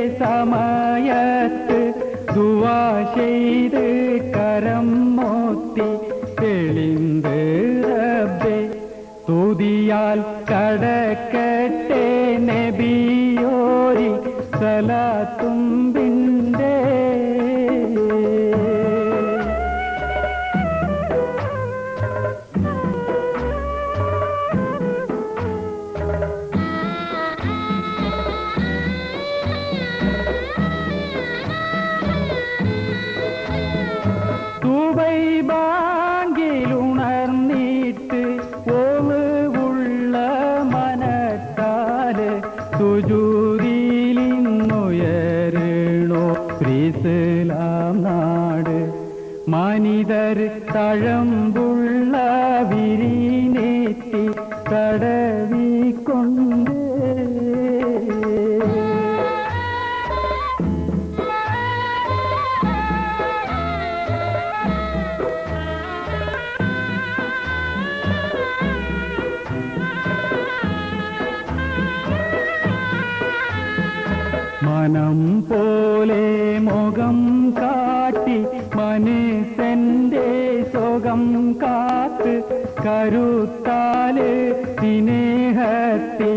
സമയത്ത് ദുവാ ചെയ്ത് കരം മോത്തി തെളിന്ത് റബ്ബേ തുതിയാൽ കടക്കട്ടെ നബിയോരി സലാത്തുമ്പിൻ്റെ തുബൈ ബാങ്കിലുണർന്നിട്ട് ഓവുള്ള മനത്താല് സുജൂതിലിന്നുയരണോ പ്രീസ്ലാം നാട് മനിതർ തഴമ്പുള്ള വിരിനേറ്റി തടവിക്കൊണ്ട് മനം പോലെ മുഖം കാട്ടി മനസ്സെന്റെ സുഖം കാത്ത് കരുത്താല് സ്നേഹത്തെ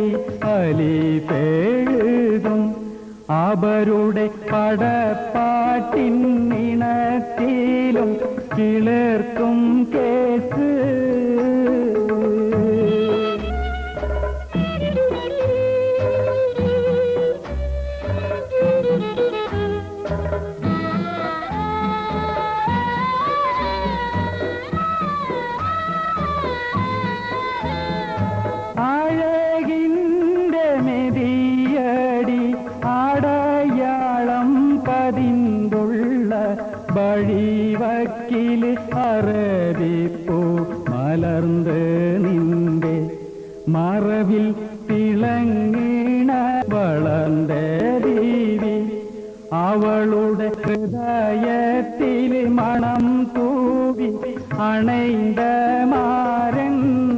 അലിപെഴുതും അവരുടെ പടപ്പാട്ടിൻ ഇണത്തിലും കിളിർക്കും കേസ് അഴകിൻ്റെ മെതിയടി അടയാളം പതിന്തുള്ള വഴിവക്കിൽ അറബിപ്പൂ മലർന്ന് നിന്റെ മറവിൽ തിളങ്ങിണ വളർന്ന ദീവി അവളുടെ ഹൃദയത്തിൽ മണം തൂവി അണൈന്ത മാരൻ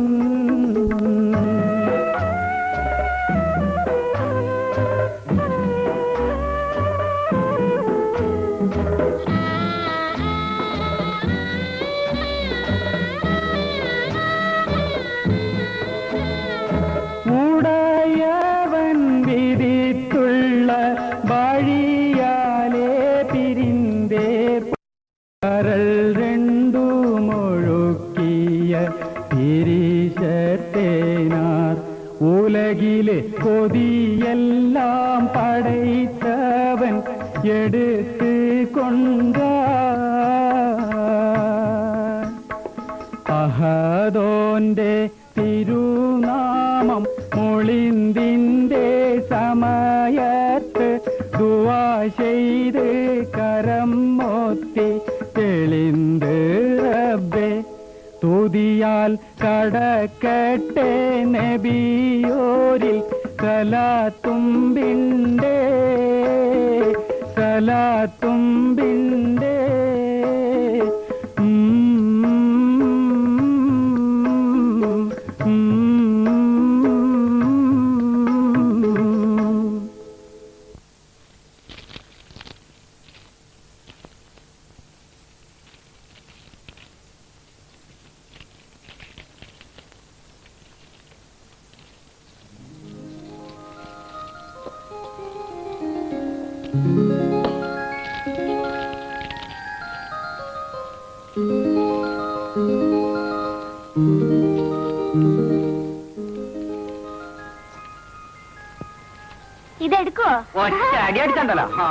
ഉടയവൻ വിധിത്തുള്ള വഴിയാലേ പിരിന്തേ കരൾ രണ്ടു മൊഴുക്കിയ തിരിശത്തേനാർ ഉലകിലെ കൊതിയെല്ലാം പടൈത്തവൻ എടുത്ത് കൊണ്ട അഹദോന്റെ തിരുനാമം മൊളിന്തിൻ്റെ സമയത്ത് ദുവാ ചെയ്ത് കരം മോത്തി തെളിന്ത് റബ്ബേ തുതിയാൽ കടക്കട്ടെ നബിയോരിൽ സലാത്തുമ്പിണ്ടേ സലാത്തുമ്പിണ്ടേ ഇതെടുക്കുവോ ഒറ്റ അടി അടിച്ചണ്ടല്ലോ ആ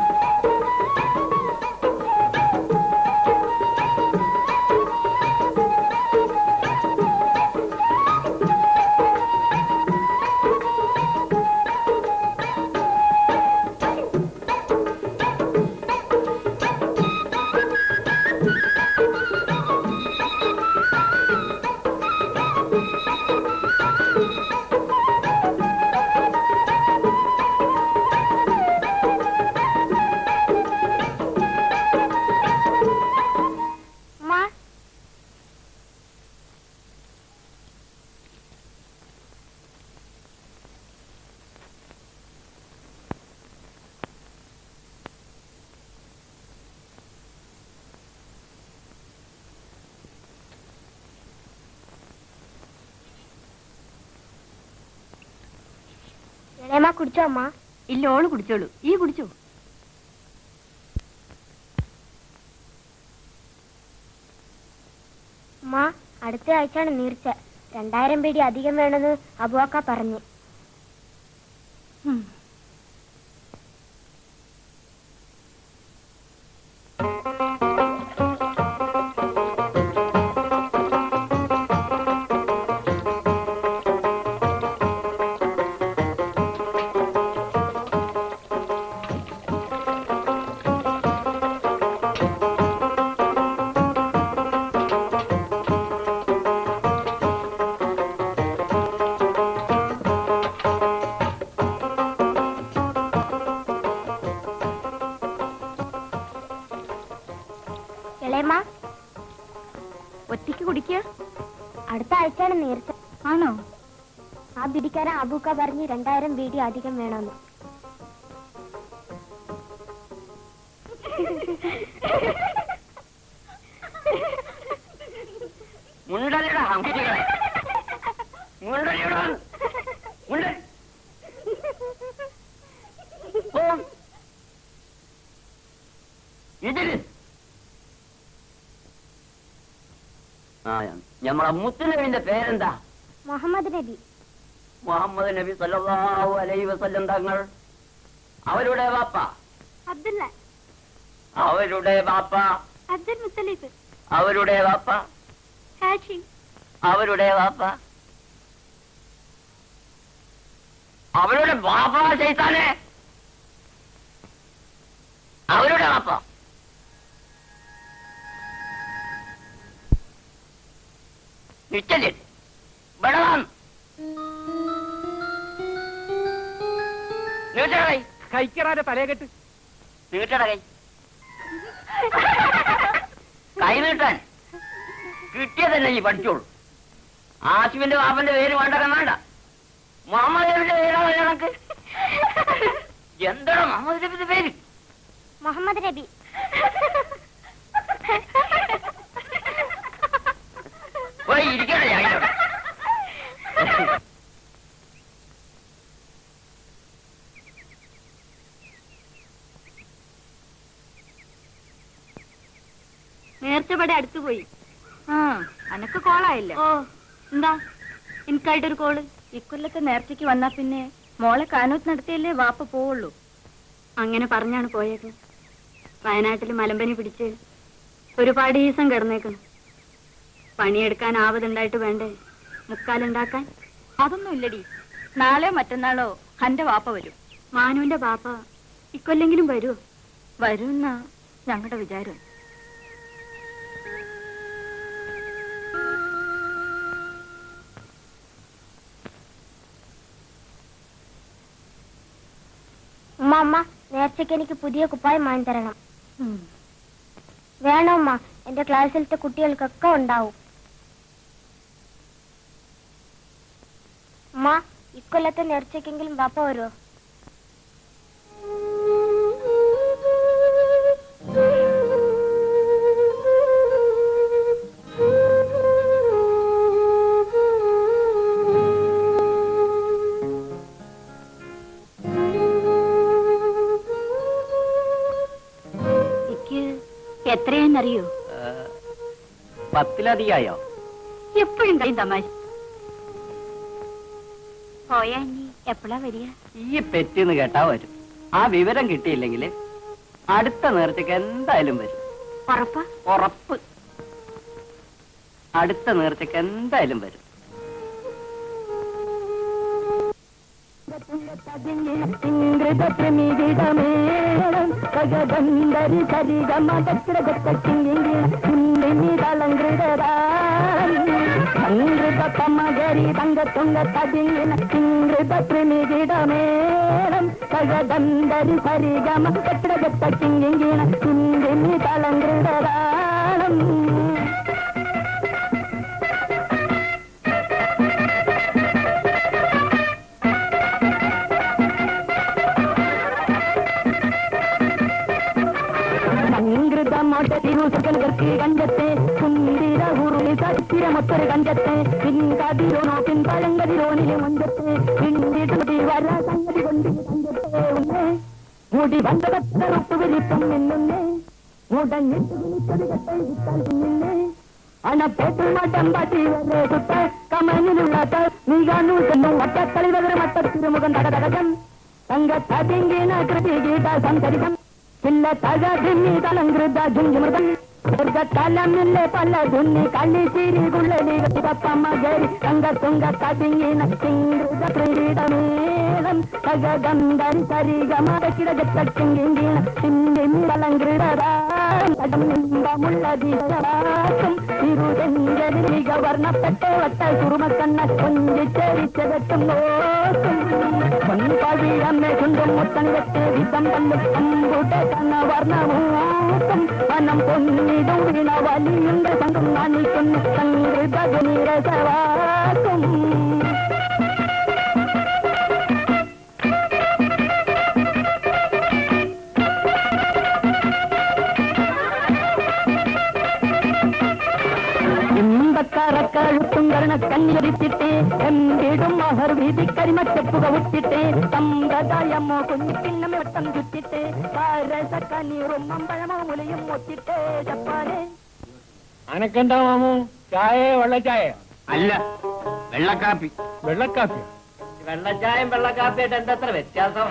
ആ അമ്മ കുടിച്ചോ അമ്മ ഇല്ല ഓള് കുടിച്ചോളൂ ഈ കുടിച്ചോ അമ്മ അടുത്ത ആഴ്ചയാണ് നീർച്ച രണ്ടായിരം പേടി അധികം വേണമെന്ന് അബുവാക്ക പറഞ്ഞു ഇളയമ്മ ഒറ്റയ്ക്ക് കുടിക്കുക അടുത്ത ആഴ്ചയാണ് നീർച്ച ആണോ ആ ബിഡിക്കാരൻ അബൂക്ക പറഞ്ഞ് രണ്ടായിരം ബീഡി അധികം വേണമെന്ന് മുണ്ടലിടാ അങ്കിരികളെ മുണ്ടലിടാ മുണ്ട ഓ ഇതില് ആ ഞമ്മളെ മുത്തുനബിന്റെ പേരെന്താ മുഹമ്മദ് നബി മുഹമ്മദ് നബി സല്ലല്ലാഹു അലൈഹി വസല്ലം തങ്ങൾ അവരുടെ വാപ്പ അബ്ദുള്ള അവരുടെ വാപ്പ അബ്ദുൽ മുത്തലിഫ് അവരുടെ വാപ്പ ഹാഷി അവരുടെ വാപ്പ അവരുടെ വാപ്പ ചെയ്താനെ അവരുടെ വാപ്പ നിശ്ചല്ലേ ബടവാൻ നീട്ടടകൈ കൈക്കറാന്റെ തലയെക്കെട്ട് നീട്ടടകൈ കൈ നീട്ടാൻ കിട്ടിയതന്നെ ഈ പഠിച്ചോളൂ ആസിഫിന്റെ വാപ്പന്റെ പേര് വേണ്ടകം വേണ്ട മുഹമ്മദ് നബിന്റെ പേരാണ് കണക്ക് എന്താണ് മുഹമ്മദ് നബിന്റെ പേര് മുഹമ്മദ് നബി പോയി ഇരിക്കണേ ഞങ്ങളുടെ നേർച്ചപടി അടുത്തു പോയി ആ അനക്ക് കോളായില്ല ഓ എന്താ എനിക്കായിട്ടൊരു കോള് ഇക്കൊല്ലത്തെ നേർച്ചയ്ക്ക് വന്നാ പിന്നെ മോളെ കാനൂത്ത് നടത്തിയല്ലേ വാപ്പ പോവുള്ളൂ അങ്ങനെ പറഞ്ഞാണ് പോയത് വയനാട്ടിൽ മലമ്പനി പിടിച്ച് ഒരുപാട് ദിവസം കിടന്നേക്കണം പണിയെടുക്കാൻ ആവതുണ്ടായിട്ട് വേണ്ടേ മുക്കാലുണ്ടാക്കാൻ അതൊന്നും ഇല്ലടി നാളെയോ മറ്റന്നാളോ അന്റെ വാപ്പ വരും മാനുവിന്റെ ബാപ്പ ഇക്കൊല്ലെങ്കിലും വരുമോ വരുമെന്നാ ഞങ്ങളുടെ വിചാരം ഉമ്മ അമ്മ നേർച്ചയ്ക്ക് എനിക്ക് പുതിയ കുപ്പായം വാങ്ങി തരണം വേണം അമ്മ എന്റെ ക്ലാസ്സിലത്തെ കുട്ടികൾക്കൊക്കെ ഉണ്ടാവും അമ്മ ഇക്കൊല്ലത്തെ നേർച്ചയ്ക്കെങ്കിലും ബാപ്പ വരുമോ എനിക്ക് എത്രയാന്നറിയോ പത്തിലധികമായോ എപ്പോഴും കഴിയും തമാശ പോയാ ഇനി എപ്പോഴാ വരിക ഈ പെറ്റെന്ന് കേട്ടാ വരും ആ വിവരം കിട്ടിയില്ലെങ്കിൽ അടുത്ത നേർച്ചയ്ക്ക് എന്തായാലും വരും ഉറപ്പാ ഉറപ്പ് അടുത്ത നേർച്ചയ്ക്ക് എന്തായാലും വരും പ്രമിതിടമേളം സഗന്ധരി സരിഗമ സംഘൃത പമഗരി തങ്ക തുങ്ക തതിങ്ങിന സംഘൃത പ്രമിതിടമേളം സഗന്ധരി സരിഗമ കട്ടിടഗത്ത കിങ്ങിന കുന്തിനി തലങ്കൃതരാളം സംഘൃത മോട്ട തിരുസകൽകർക്ക് കണ്ടത്തെ സുന്ദര ഉറുമി ചിത്തിരമൊത്തൊരു കഞ്ചത്തെ പിൻകതിരോനോ പിൻപഴങ്കതിരോനിലെ മുഞ്ചത്തെ പിണ്ടിടുതി വര സംഗതി കൊണ്ട് കഞ്ചത്തെ ഉന്നേ മുടി വന്തകത്തറുപ്പ് വിരിപ്പം എന്നുന്നേ മുടങ്ങിട്ട് വിളിച്ചത് കെട്ടിട്ടാൽ കുഞ്ഞിന്നേ അണപ്പേട്ടും മട്ടം പാട്ടി വരെ കുട്ട കമനിലുള്ള നീ കാണൂ ചെന്നു വട്ടക്കളി വകര മട്ടത്തിരുമുഖം തകതകം തങ്കത്തിങ്കിന കൃതി ഗീത സംസരിതം പില്ല തകതിന്നി തലങ്കൃത ജുഞ്ചുമൃതം ദീർഘകാലമില്ലേ പല ധുന്നി കളി ചിരി കുള്ളലി ഗതി തങ്ക തുങ്ക തതിങ്ങിന തിങ്കൃത ക്രീഡമേളം തകഗന്ധരി സരിഗമ കിടകത്തിങ്കിന തിന്തി തലങ്കൃതമുള്ള ദീപവാക്കും തിരുതെഞ്ചലിക വർണ്ണപ്പെട്ട വട്ട കുറുമക്കണ്ണ കൊഞ്ചിച്ചരിച്ചതെത്തും നോക്കും പൊൻപഴിയമ്മേ ചുണ്ടും മുത്തൻ വെച്ച് വിധം പല്ലും അമ്പുട്ട കണ്ണ വർണ്ണമൂക്കും വനം പൊന്നിടും വീണ വലിയുണ്ട് സംഘം കാണിക്കുന്നു സംഗീത നീരസവാക്കും ഇമ്പക്കാറക്കഴുത്തും കരണക്കണ്ണിരിച്ചിട്ട് എമ്പിടും മഹർ വീതി കരിമച്ചപ്പുക വിട്ടിട്ട് സമ്പ്രദായമോ കുഞ്ഞിക്കിണ്ണമേ വട്ടം ചുറ്റിട്ട് പാരസക്കനീറും അമ്പഴമോ മുലയും ഒത്തിട്ട് ജപ്പാനെ അനക്കെന്താ മാമു ചായ വെള്ളച്ചായ അല്ല വെള്ളക്കാപ്പി വെള്ളക്കാപ്പി വെള്ളച്ചായം വെള്ളക്കാപ്പിയായിട്ട് എന്തത്ര വ്യത്യാസം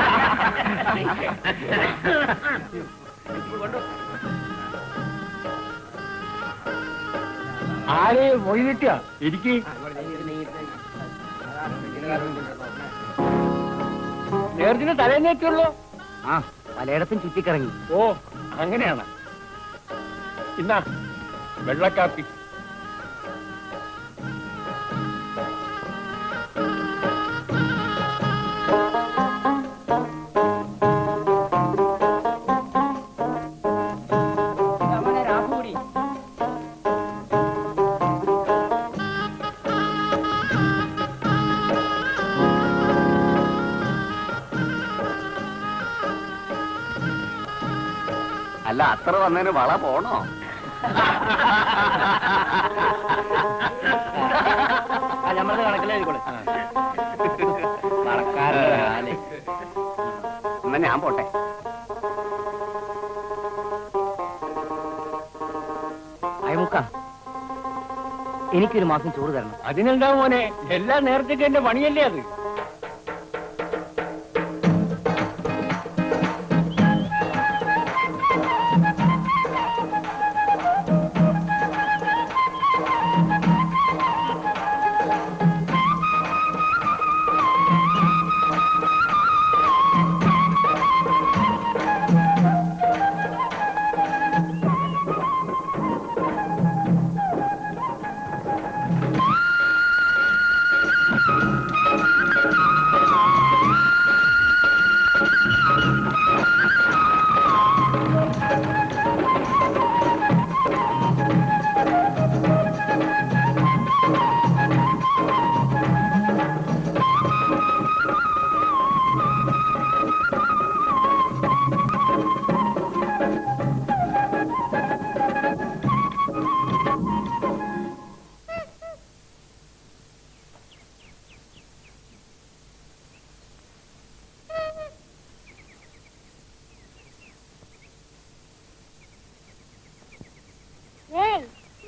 ആര് മൊഴി കിട്ടിയ ഇരിക്ക് നേരത്തിന് തലേന്നേറ്റുള്ളൂ ആ പലയിടത്തും ചുറ്റിക്കറങ്ങി ഓ അങ്ങനെയാണ് ഇന്നാ വെള്ളക്കാപ്പി അല്ല അത്ര വന്നതിന് വള പോണോ നമ്മളത് കണക്കിലായിക്കോളെ എന്നാ ഞാൻ പോട്ടെ അയമുക്ക എനിക്കൊരു മാസം ചോറ് തരണം അതിനെന്താ മോനെ എല്ലാം നേരത്തേക്ക് എന്റെ പണിയല്ലേ അത് ഏയ്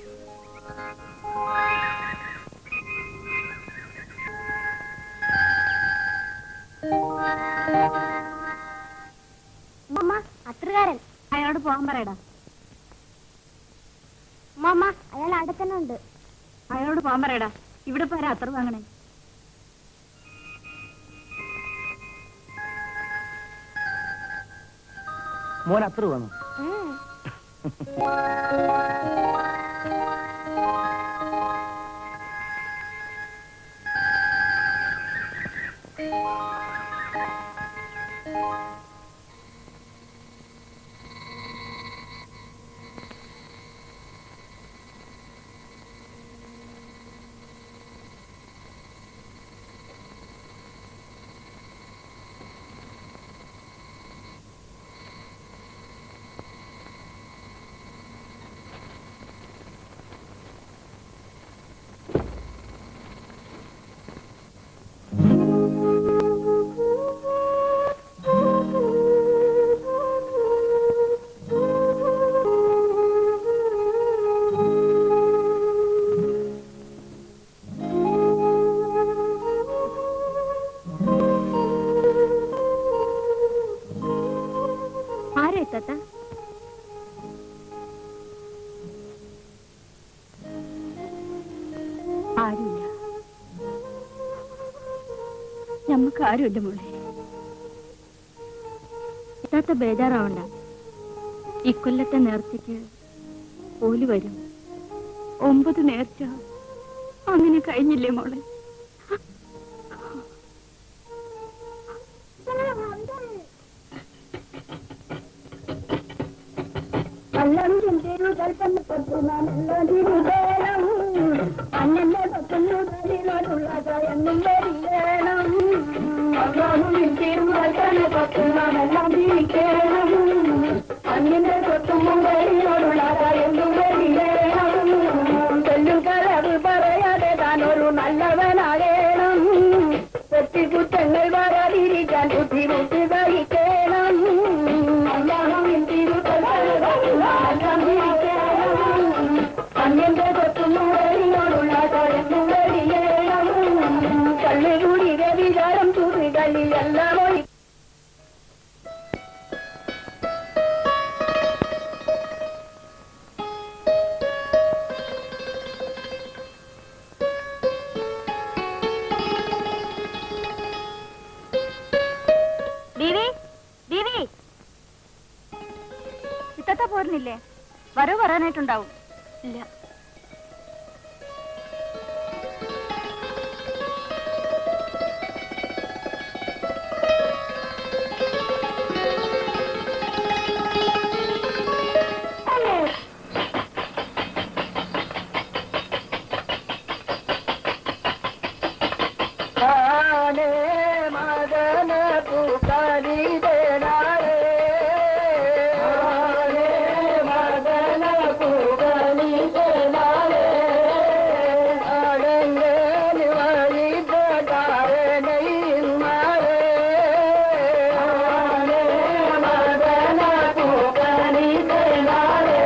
ഉമ്മ അത്രകാരൻ അയാളോട് പോകാൻ പറയടാ ഉമ്മ അയാൾ അവിടെ തന്നെ ഉണ്ട് അയാളോട് പോകാൻ പറയടാ ഇവിടെ പോരാ അത്ര വാങ്ങണേ മോൻ അത്ര വന്നു ഉം. ആരുമില്ല ഞമ്മക്ക് ആരുമില്ല മോളെ ഇത്താത്ത ബേജാറാവണ്ട ഇക്കൊല്ലത്തെ നേർച്ചയ്ക്ക് ഓല് വരും ഒമ്പത് നേർച്ച അങ്ങനെ കഴിഞ്ഞില്ലേ മോളെ പറയാതെ താനൊരു നല്ലവനാകേണം കുറ്റങ്ങൾ വരാതിരിക്കാൻ ബുദ്ധിമുട്ട് സഹിക്കണം അന്യന്റെ കൊത്തുമുകളിനോടുള്ള കഴമ്പുകളിലേണം കള്ളുകൂടിയുടെ വിചാരം തുറികളിൽ എല്ലാം ഒഴി ദീവി ദീവി ഇത്തത്ത പോരുന്നില്ലേ വരവ് പറയാനായിട്ടുണ്ടാവും ഇല്ല ആനേ മദന പുകരിതനാരേ ആനേ മദന പുകരിതനാരേ ആടങ്ങേ വഴിതാരേ മാരേ ആനേ മദന പുകരിതനാരേ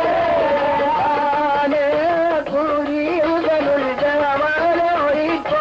ആനേ പുരിയുതലുൾ ജവാനോയിക്കോ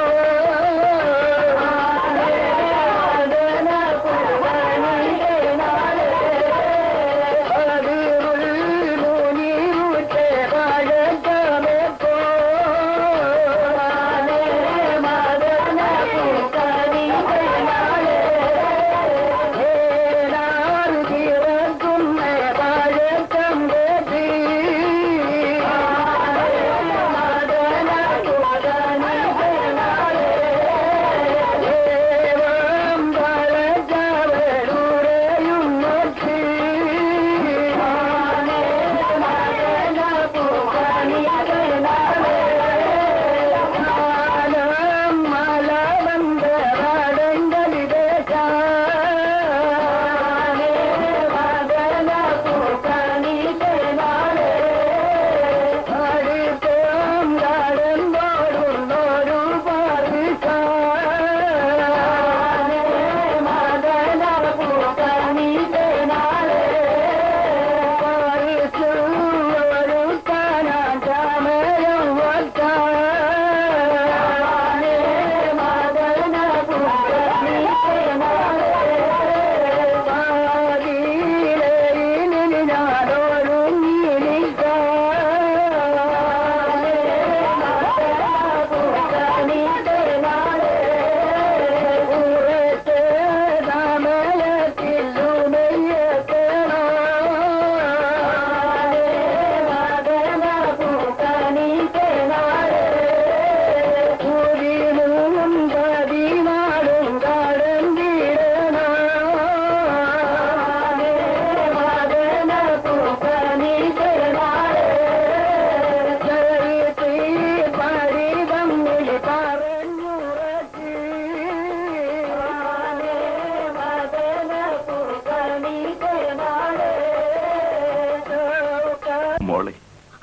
മോളെ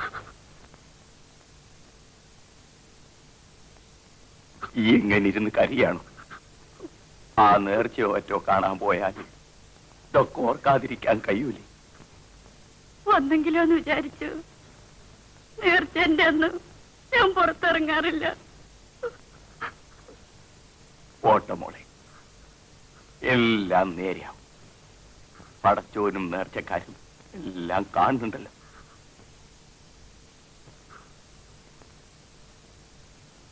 ഈ ഇങ്ങനെ ഇരുന്ന് കരിയാണോ ആ നേർച്ചയോ മറ്റോ കാണാൻ പോയാൽ ഇതൊക്കെ ഓർക്കാതിരിക്കാൻ കഴിയൂലേ വന്നെങ്കിലോ എന്ന് വിചാരിച്ചു നേർച്ചന്റെ അന്ന് ഞാൻ പുറത്തിറങ്ങാറില്ല പോട്ടെ മോളെ എല്ലാം നേരെയാവും പടച്ചോനും നേർച്ചക്കാരും എല്ലാം കാണുന്നുണ്ടല്ലോ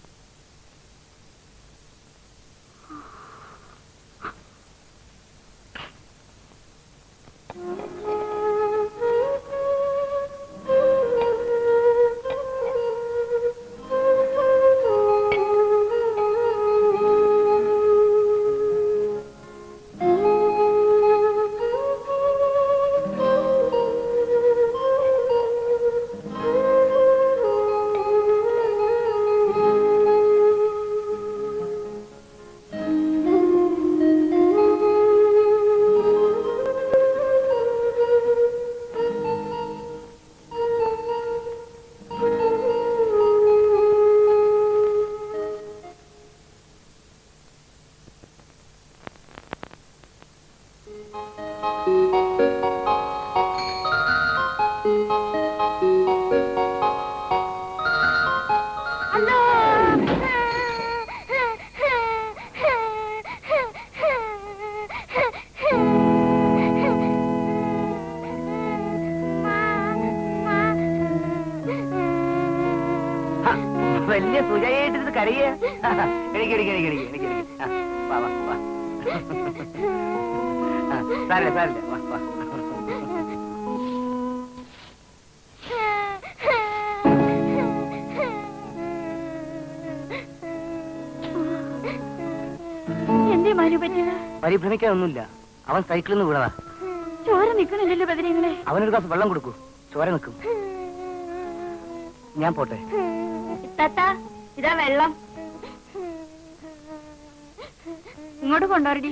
വലിയ സുജയായിട്ട് കരയ എനിക്ക് എനിക്ക് എനിക്ക് എനിക്ക് എനിക്ക് എനിക്ക് ആ, വാ വാ വാ ആ, സാരമില്ല സാരമില്ല വാ വാ എന്തേ മനു പറ്റിയത് പരിഭ്രമിക്കാനൊന്നുമില്ല അവൻ സൈക്കിളിൽ നിന്ന് വീണതാ ചോര നിക്കണില്ലല്ലോ ബദരീങ്ങളെ അവനൊരു ഗ്ലാസ് വെള്ളം കൊടുക്കൂ ചോര നിൽക്കും ഞാൻ പോട്ടെ ഇത്താത്ത ഇതാ വെള്ളം ഇങ്ങോട്ട് കൊണ്ടുവരടി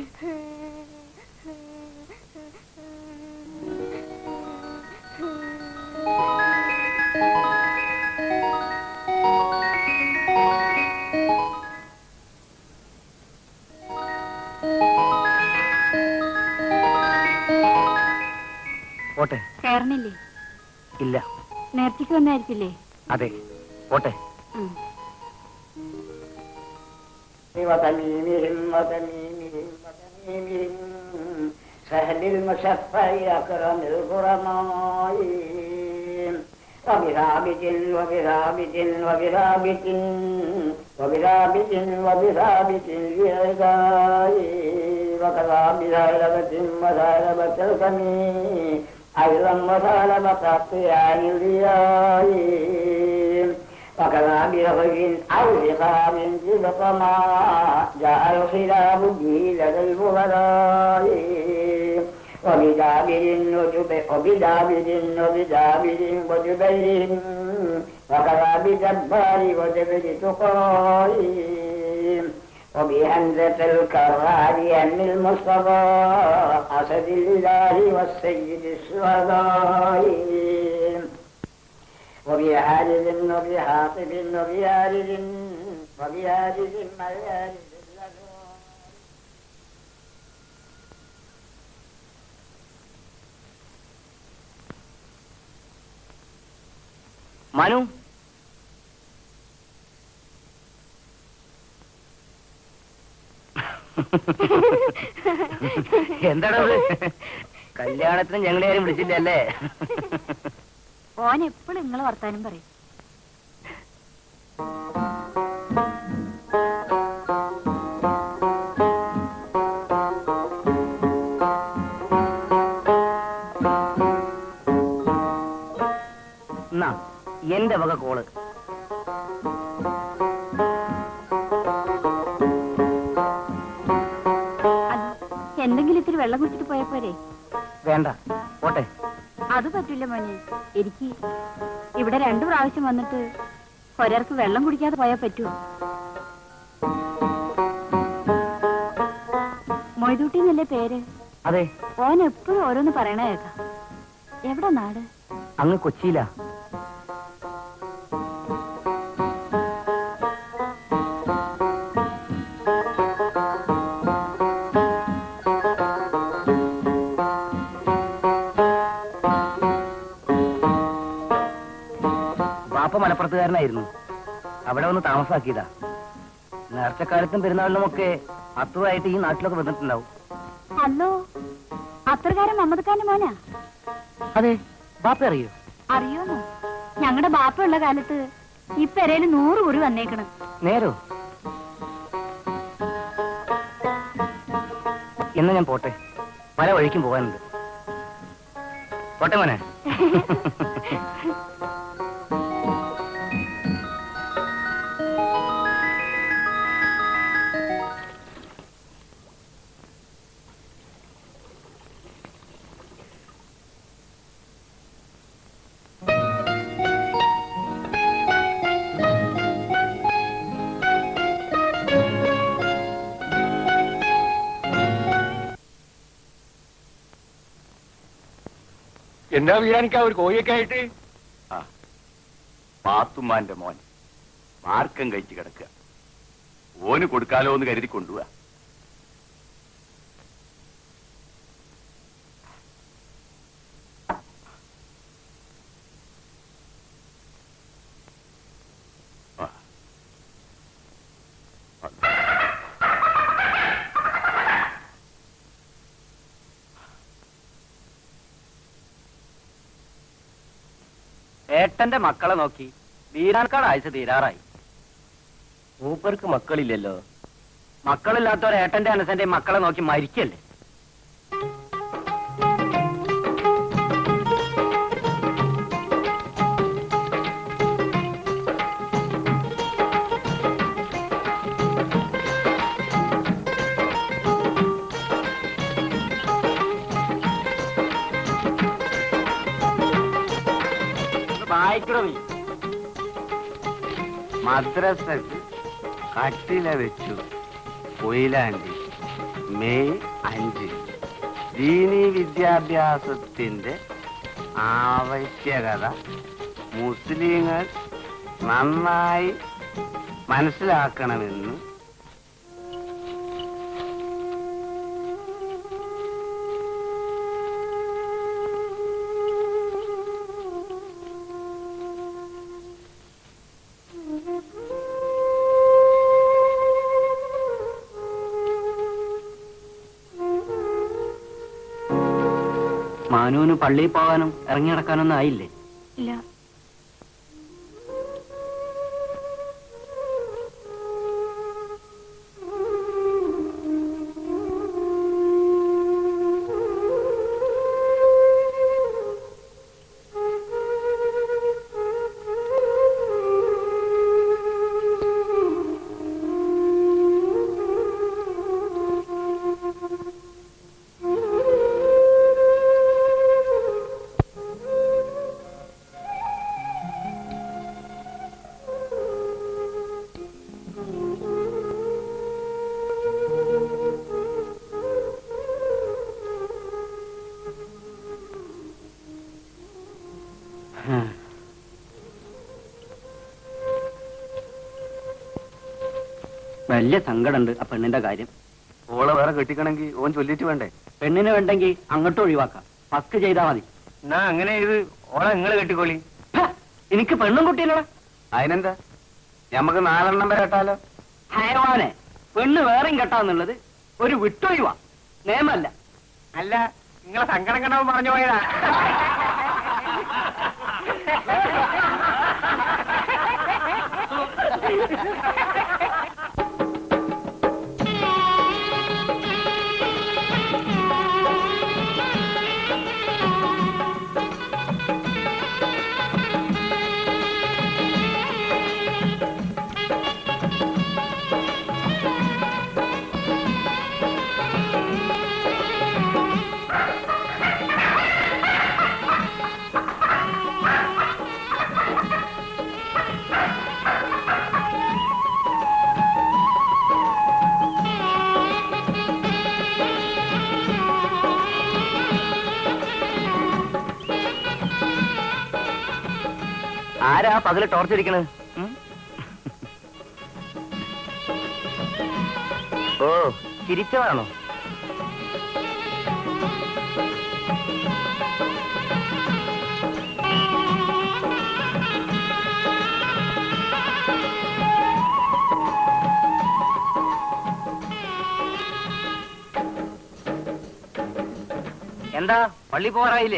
പോട്ടെ കയറണില്ലേ ഇല്ല നേർച്ചയ്ക്ക് വന്നായിരിക്കില്ലേ അതെ പോട്ടെ ഉം. وتميمهم وتميمهم وتميمهم سهل المشفع أكرم الكرماء وبثابت وبثابت وبثابت وبثابت وبثابت لعداء وكذا بثالبة وثالبة الكمين أيضا وثالبة الطيان الرياء وكذا برغب أو رقاب ما جاء الخلاف به لدى الفضلاء وبدابر وجب- وبدابر وبدابر وجبير وكذا بجبار وجبر تقاء وبهمزة الكرار أن المصطفى أسد الإله والسيد الشهداء وبحارث وبحاطب وبيارث وبيارث ميارث മനു എന്താണത് കല്യാണത്തിന് ഞങ്ങളെ ആരും വിളിച്ചില്ല അല്ലേ ഓൻ എപ്പോഴും നിങ്ങളെ വർത്താനം പറയും എന്നാ എന്റെ വക കോള് അല്ല, എന്തെങ്കിലും ഇത്തിരി വെള്ളം കുടിച്ചിട്ട് പോയാ പോരെ വേണ്ട പോട്ടെ അത് പറ്റില്ല മോനെ എനിക്ക് ഇവിടെ രണ്ടു പ്രാവശ്യം വന്നിട്ട് ഒരാൾക്ക് വെള്ളം കുടിക്കാതെ പോയാൽ പറ്റുമോ മൊയ്തൂട്ടി എന്നല്ലേ പേര് അതെ ഓൻ എപ്പോഴും ഓരോന്ന് പറയണ കേൾക്കാം എവിടെ നാട് അങ്ങ് കൊച്ചിയിലാ വാപ്പ മലപ്പുറത്തുകാരനായിരുന്നു അവിടെ വന്ന് താമസാക്കിയതാ നേർച്ചക്കാലത്തും പെരുന്നാളിലുമൊക്കെ അത്തുവായിട്ട് ഈ നാട്ടിലൊക്കെ വന്നിട്ടുണ്ടാവും അല്ലോ അത്രകാരൻ മമ്മദക്കാരന്റെ മോനാ അതെ ബാപ്പ അറിയോ അറിയോന്നോ ഞങ്ങളുടെ ബാപ്പ ഉള്ള കാലത്ത് ഈ പെരയില് നൂറ് കുറി വന്നേക്കണം നേരോ എന്നാ ഞാൻ പോട്ടെ പല വഴിക്കും പോകാനുണ്ട് പോട്ടെ മോനെ എന്നാ വീരാനിക്ക ഒരു കോഴിയൊക്കെ ആയിട്ട് ആ പാത്തുമ്മാന്റെ മോൻ മാർക്കം കഴിച്ച് കിടക്കുക ഓന് കൊടുക്കാലോ എന്ന് കരുതി കൊണ്ടുപോവാ ആ. ഏട്ടന്റെ മക്കളെ നോക്കി വീരാൻകാട് ആഴ്ച തീരാറായി മൂപ്പർക്ക് മക്കളില്ലല്ലോ മക്കളില്ലാത്തവർ ഏട്ടന്റെ അനസന്റെ മക്കളെ നോക്കി മരിക്കല്ലേ വായിക്കണോ നീ മദ്രസക്ക് കട്ടില വെച്ചു കൊയിലാണ്ടി മെയ് അഞ്ച് ദീനി വിദ്യാഭ്യാസത്തിന്റെ ആവശ്യകത മുസ്ലിങ്ങൾ നന്നായി മനസ്സിലാക്കണമെന്ന് മാനുവിന് പള്ളിയിൽ പോകാനും ഇറങ്ങി നടക്കാനൊന്നും ആയില്ലേ ഇല്ല വലിയ സങ്കടമുണ്ട് ആ പെണ്ണിന്റെ കാര്യം ഓളെ വേറെ കെട്ടിക്കണമെങ്കിൽ ഓൻ ചൊല്ലിട്ട് വേണ്ടേ പെണ്ണിന് വേണ്ടെങ്കിൽ അങ്ങോട്ട് ഒഴിവാക്കാം പക്ക് ചെയ്താ മതി എന്നാ അങ്ങനെ ഇത് ഓളെ നിങ്ങള് കെട്ടിക്കോളി ഹ, എനിക്ക് പെണ്ണും കുട്ടിയില്ലടാ അതിനെന്താ ഞമ്മക്ക് നാലെണ്ണം വരെ കേട്ടാലോ ഹയവാനെ പെണ്ണ് വേറെയും കെട്ടാന്നുള്ളത് ഒരു വിട്ടൊഴിവാ നിയമല്ല അല്ല നിങ്ങളെ സങ്കടം കണ്ടവൻ പറഞ്ഞു പോയതാ ആരാ പകല് ടോർച്ചടിക്കണ് ഓ ചിരിച്ചതാണോ എന്താ പള്ളി പോറായില്ലേ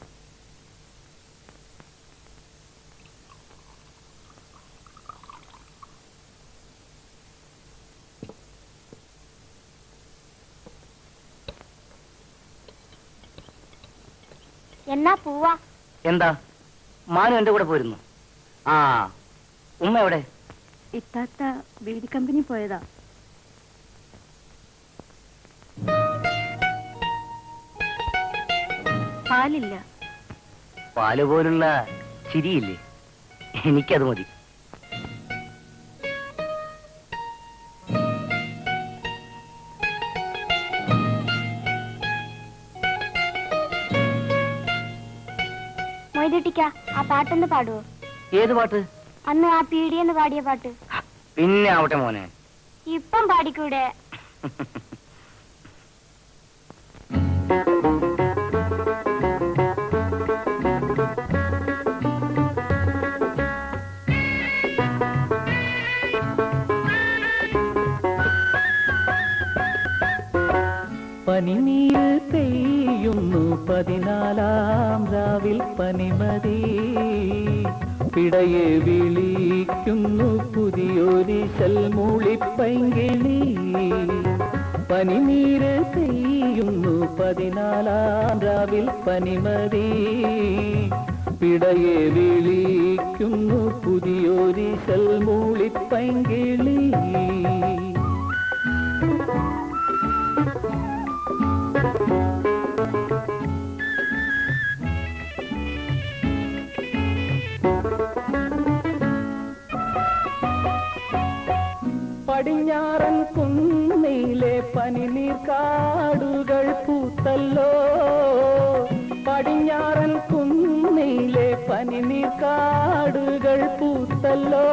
എന്നാ പോവാ എന്താ മാനു എന്റെ കൂടെ പോരുന്നു ആ ഉമ്മ എവിടെ ഇത്താത്ത ബീഡി കമ്പനി പോയതാ പാലില്ല പാല് പോലുള്ള ചിരിയില്ലേ എനിക്കത് മതി മൊയ്തുട്ടിക്ക ആ പാട്ടൊന്ന് പാടുവോ ഏത് പാട്ട് അന്ന് ആ പീടിയെന്ന് പാടിയ പാട്ട് പിന്നെ ആവട്ടെ മോനെ ഇപ്പം പാടിക്കൂടെ പനിനീര് പെയ്യുന്നു പതിനാലാം രാവിൽ പനിമതി പിടയെ വിളിക്കുന്നു പുതിയൊരു പുതിയൊരിശൽ മൂളിപ്പൈങ്കിളി പനിനീര് പെയ്യുന്നു പതിനാലാം രാവിൽ പനിമതി പിടയെ വിളിക്കുന്നു പുതിയൊരിശൽ മൂളിപ്പൈങ്കിളി പടിഞ്ഞാറൻ കുന്നിലെ പനിനീർ കാടുകൾ പൂത്തല്ലോ പടിഞ്ഞാറൻ കുന്നിലെ പനിനീർ കാടുകൾ പൂത്തല്ലോ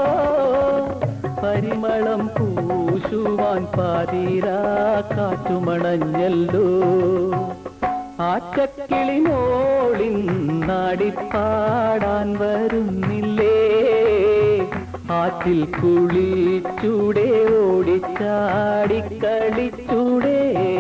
പരിമളം പൂശുവാൻ പാതിരാ കാറ്റുമണഞ്ഞല്ലോ ആറ്റക്കിളി മോളിൻ നാടിപ്പാടാൻ വരുന്നില്ലേ ആറ്റിൽ കുളിച്ചൂടെ ഓടിച്ചാടി കളിച്ചൂടെ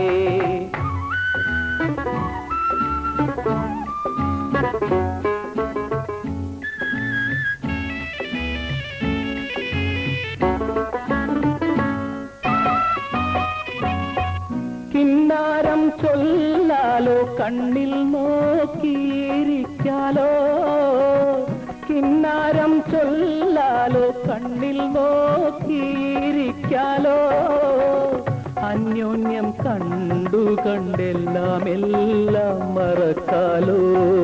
കിന്നാരം ചൊല്ലാലോ കണ്ണിൽ നോക്കിയിരിക്കാലോ കിന്നാരം ചൊല്ലാലോ കണ്ണിൽ നോക്കിയിരിക്കാലോ അന്യോന്യം കണ്ടു കണ്ടെല്ലാം എല്ലാം മറക്കാലോ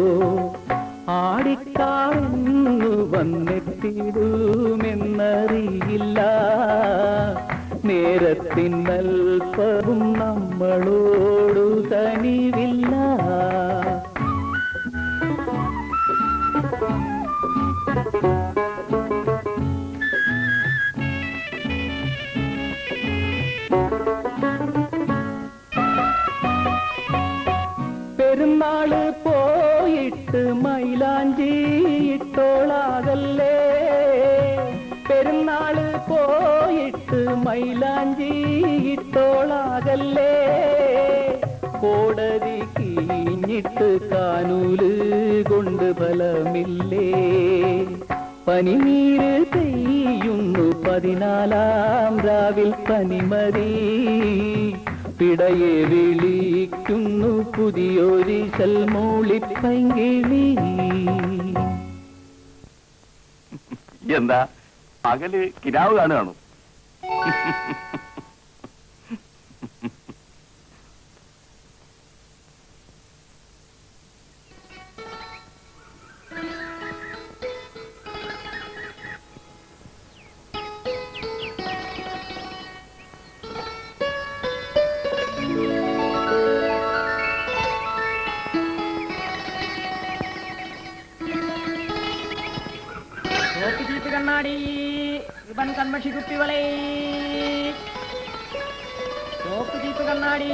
ആടിക്കാണെന്നു വന്നെത്തിടുമെന്നറിയില്ല നേരത്തിനൽപ്പവും നമ്മളോടു കനിവില്ല പെരുന്നാള് പോയിട്ട് മൈലാഞ്ചി ഇട്ടോളാകല്ലേ പെരുന്നാള് പോയിട്ട് മൈലാഞ്ചി ഇട്ടോളാകല്ലേ കോടതി കീഞ്ഞിട്ട് കാനൂല് കൊണ്ട് ഫലമില്ലേ പനിനീര് പെയ്യുന്നു പതിനാലാം രാവിൽ പനിമതി പിടയെ വിളിക്കുന്നു പുതിയൊരിശൽ മൂളിപ്പൈങ്കിളി എന്താ പകല് കിനാവ് കാണുകയാണോ സോപ്പ് ചീപ്പ് കണ്ണാടി റിബൺ കൺമഷി കുപ്പിവളை സോപ്പ് ചീപ്പ് കണ്ണാടി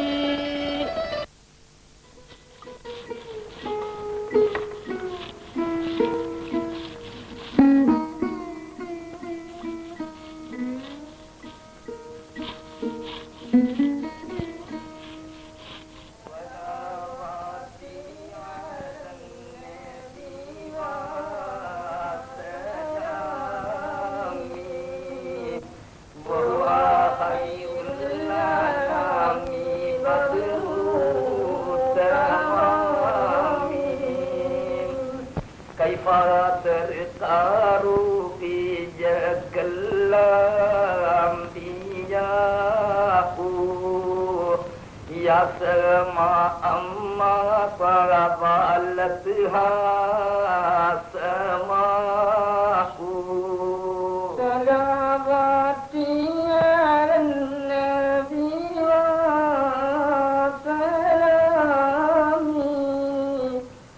كيف ترقار في جك الأنبياء يا سما أما فغفلتها سماء سلامات على النبي وسلامي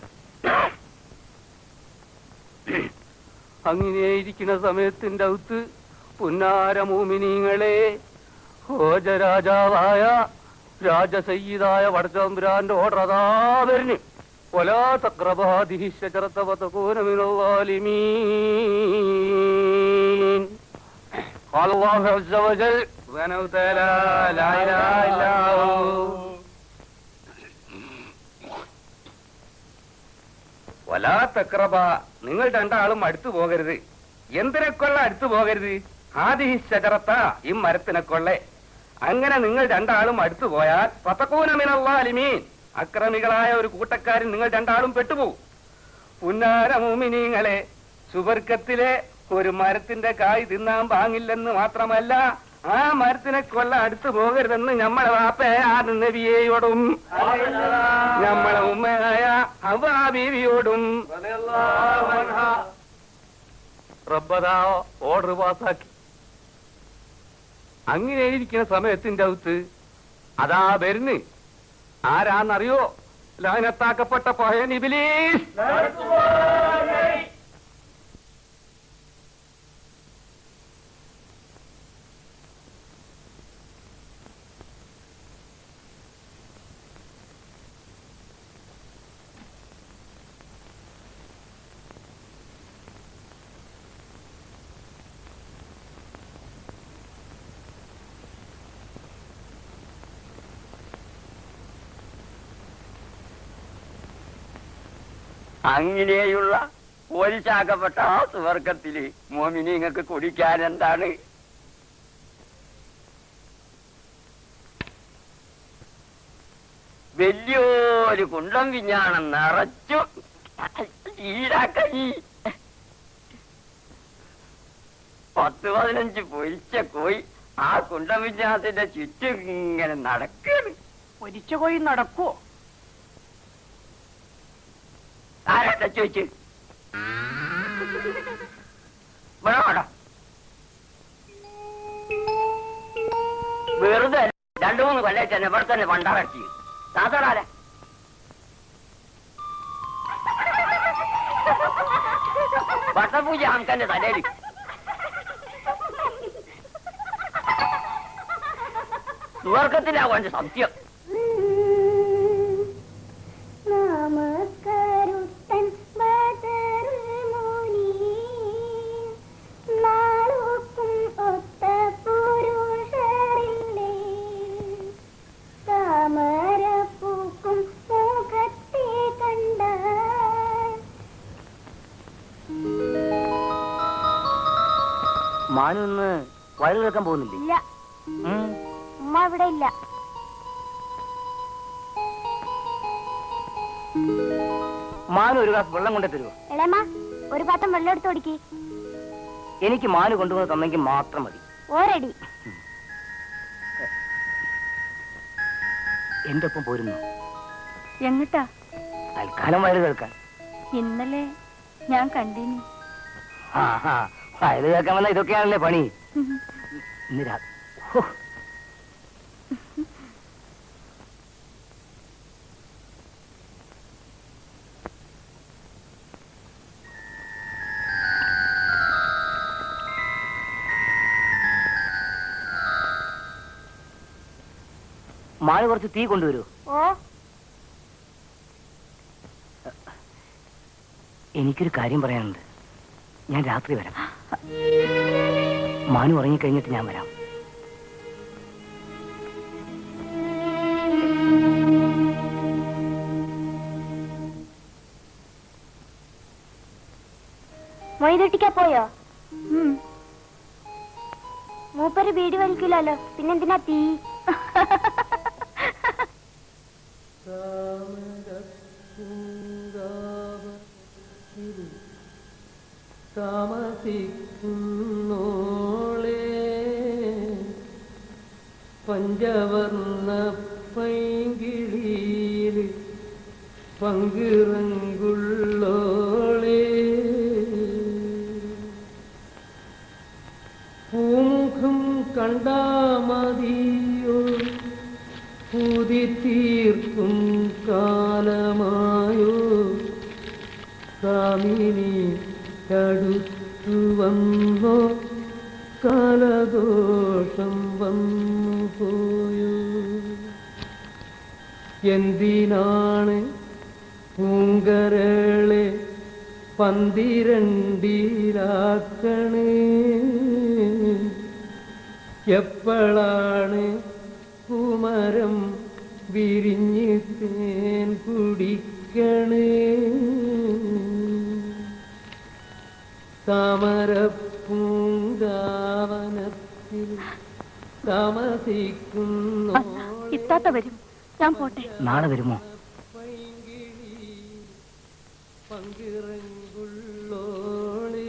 അങ്ങനെയിരിക്കുന്ന സമയത്തിന്റെ അകത്ത് പുന്നാരമൂമിനീങ്ങളെ ഹോജരാജാവായ രാജസയ്യിദായ വടച്ചമ്പുരാന്റെ ഓർഡർ അതാ വരുന്നു ولا تقربا هذه الشجرة فتكون من الظالمين قال الله عز وجل سبحانه وتعالى لا إله إلا هو വലാ തക്രബ നിങ്ങൾ രണ്ടാളും അടുത്തു പോകരുത് എന്തിനെക്കൊള്ള അടുത്തു പോകരുത് ഹാദിഹി ശജറത്ത ഈ മരത്തിനെ കൊള്ളെ അങ്ങനെ നിങ്ങൾ രണ്ടാളും അടുത്തു പോയാൽ പത്തക്കൂനമിനല്ലാലിമീൻ അക്രമികളായ ഒരു കൂട്ടക്കാരൻ നിങ്ങൾ രണ്ടാളും പെട്ടുപോകും പുന്നാരമൂമിനീങ്ങളെ സുവർക്കത്തിലെ ഒരു മരത്തിന്റെ കായ് തിന്നാൻ പാങ്ങില്ലെന്ന് മാത്രമല്ല ആ മരത്തിനെ കൊല്ല അടുത്തു പോകരുതെന്ന് നമ്മളെ വാപ്പയായ ആ നബിയെയോടും നമ്മളെ ഉമ്മയായ ഹവാ ബീവിയോടും റബ്ബദാ ഓർഡർ പാസാക്കി അങ്ങനെ ഇരിക്കുന്ന സമയത്തിന്റെ അകത്ത് അതാ വരുന്ന് ആരാന്നറിയോ ലാനത്താക്കപ്പെട്ട പഴയ ഇബിലീസ് അങ്ങനെയുള്ള പോലിശാക്കപ്പെട്ട ആ സുവർഗത്തില് മോമിനിങ്ങൾക്ക് കുടിക്കാൻ എന്താണ് വലിയൊരു കുണ്ടം വിഞ്ഞാണം നിറച്ചു ഈരാക്കൈ പത്ത് പതിനഞ്ച് പൊരിച്ച കോയി ആ കുണ്ടം വിഞ്ഞാണത്തിന്റെ ചുറ്റും ഇങ്ങനെ നടക്കാണ് പൊരിച്ച കോഴി നടക്കുവോ ആരാ ചോദിച്ചു വേണോടാ വെറുതെ രണ്ടു മൂന്ന് കൊല്ലായിട്ട് തന്നെ ഇവിടെ തന്നെ പണ്ടാറച്ചി താത്തടാലെ വട്ടപൂജ ആൾക്കാന്റെ തലയിൽ സുവർഗത്തിലാ കൊണ്ട് സത്യം നാമക്കരുത്തൻ ബദറുൽ മുനീർ നാളുക്കും ഒത്ത പുരുഷരില്ലേ താമരപ്പൂക്കും മുഖത്തെ കണ്ട മാനു ഇന്ന് വയറ് കേൾക്കാൻ പോകുന്നില്ലേ ഇല്ല ഉമ്മ ഇവിടെ ഇല്ല മാനു ഒരു ഗ്ലാസ് വെള്ളം കൊണ്ടേ തരുമോ എളേമ്മ ഒരു പാത്രം വെള്ളം എടുത്ത് ഒടുക്കി എനിക്ക് മാനു കൊണ്ടുവന്ന് തന്നെങ്കിൽ മാത്രം മതി ഓരടി എന്റെ ഒപ്പം പോരുന്നു എങ്ങിട്ടാ തൽക്കാലം വയറ് കേൾക്കാൻ ഇന്നലെ ഞാൻ കണ്ടീനി ആ ആ, വയറ് കേൾക്കാൻ വന്ന ഇതൊക്കെയാണല്ലേ പണി ഇന്ന് രാ ഹോ. മാനു കുറച്ച് തീ കൊണ്ടുവരൂ ഓ എനിക്കൊരു കാര്യം പറയാനുണ്ട് ഞാൻ രാത്രി വരാം മാനു ഉറങ്ങിക്കഴിഞ്ഞിട്ട് ഞാൻ വരാം മൊയ്തൊട്ടിക്കാ പോയോ മൂപ്പര് ബീഡി വലിക്കില്ലല്ലോ പിന്നെന്തിനാ തീ താമസിക്കുന്നോളെ പഞ്ചവർണ്ണ പൈങ്കിളിയിൽ പങ്കിറങ്കുള്ളോളെ പൂമുഖം കണ്ടാ മതിയോ പൂതി തീർക്കും കാലമായോ കാമിനി അടുത്തു വന്നോ കാലദോഷം വന്നു പോയോ എന്തിനാണ് പൂങ്കരളെ പന്തിരണ്ടിലാക്കണേ എപ്പോഴാണ് കുമരം വിരിഞ്ഞ് തേൻ കുടിക്കണേ താമരപ്പൂങ്കാവന താമസിക്കുന്നു ഇത്താത്ത വരും ഞാൻ പോട്ടെ നാളെ വരുമോ പങ്കിറങ്കുള്ളോളേ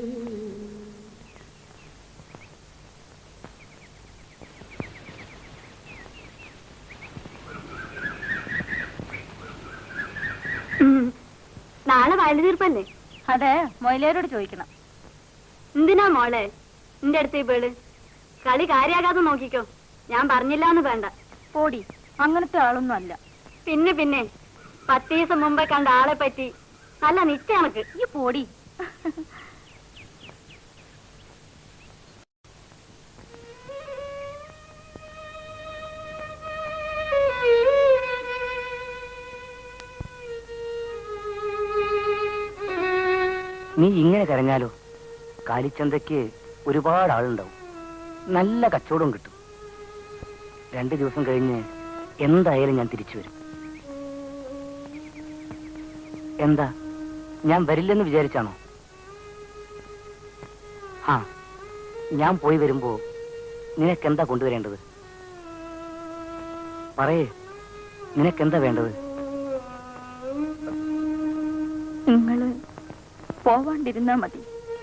നാളെ വയലു തീർപ്പല്ലേ അതെ മൊയിലേരോട് ചോദിക്കണം എന്തിനാ മോളെ നിന്റെ അടുത്ത് ഈ പേള് കളി കാര്യാകാതെ നോക്കിക്കോ ഞാൻ പറഞ്ഞില്ലാന്ന് വേണ്ട പോടി അങ്ങനത്തെ ആളൊന്നും അല്ല പിന്നെ പിന്നെ പത്ത് ദിവസം മുമ്പേ കണ്ട ആളെ പറ്റി നല്ല നിശ്ചയ കണക്ക് ഈ പോടി നീ ഇങ്ങനെ കരഞ്ഞാലോ കാലിച്ചന്തയ്ക്ക് ഒരുപാട് ആളുണ്ടാവും നല്ല കച്ചവടം കിട്ടും രണ്ടു ദിവസം കഴിഞ്ഞ് എന്തായാലും ഞാൻ തിരിച്ചു വരും എന്താ ഞാൻ വരില്ലെന്ന് വിചാരിച്ചാണോ ആ ഞാൻ പോയി വരുമ്പോ നിനക്കെന്താ കൊണ്ടുവരേണ്ടത് പറയേ നിനക്കെന്താ വേണ്ടത് നിങ്ങള് പോവാണ്ടിരുന്നാ മതി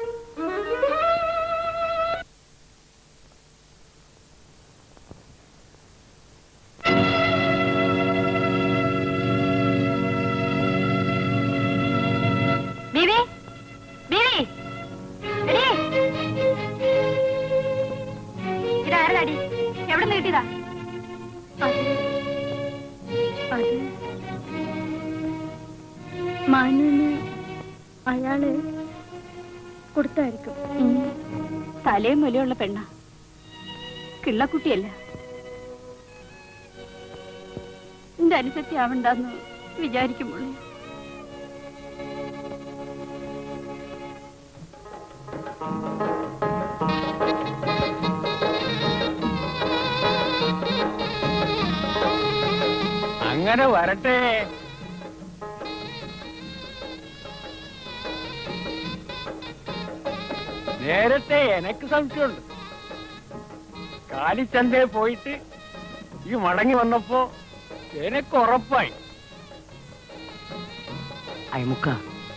ബീവി ബീവി എടീ. ഇതാരടാടി എവിടെ നിന്ന് കിട്ടിയതാ അത് അത് മാനുവിന് അയാള് കൊടുത്തായിരിക്കും തലയും മുലയുള്ള പെണ്ണ കിള്ളക്കുട്ടിയല്ല എന്റെ അനുസരിച്ച് ആവണ്ടെന്ന് വിചാരിക്കുമ്പോൾ അങ്ങനെ വരട്ടെ നേരത്തെ എനക്ക് സംശയമുണ്ട് കാലിച്ചന്തയിൽ പോയിട്ട് ഈ മടങ്ങി വന്നപ്പോ എനക്ക് ഉറപ്പായി അയമുക്ക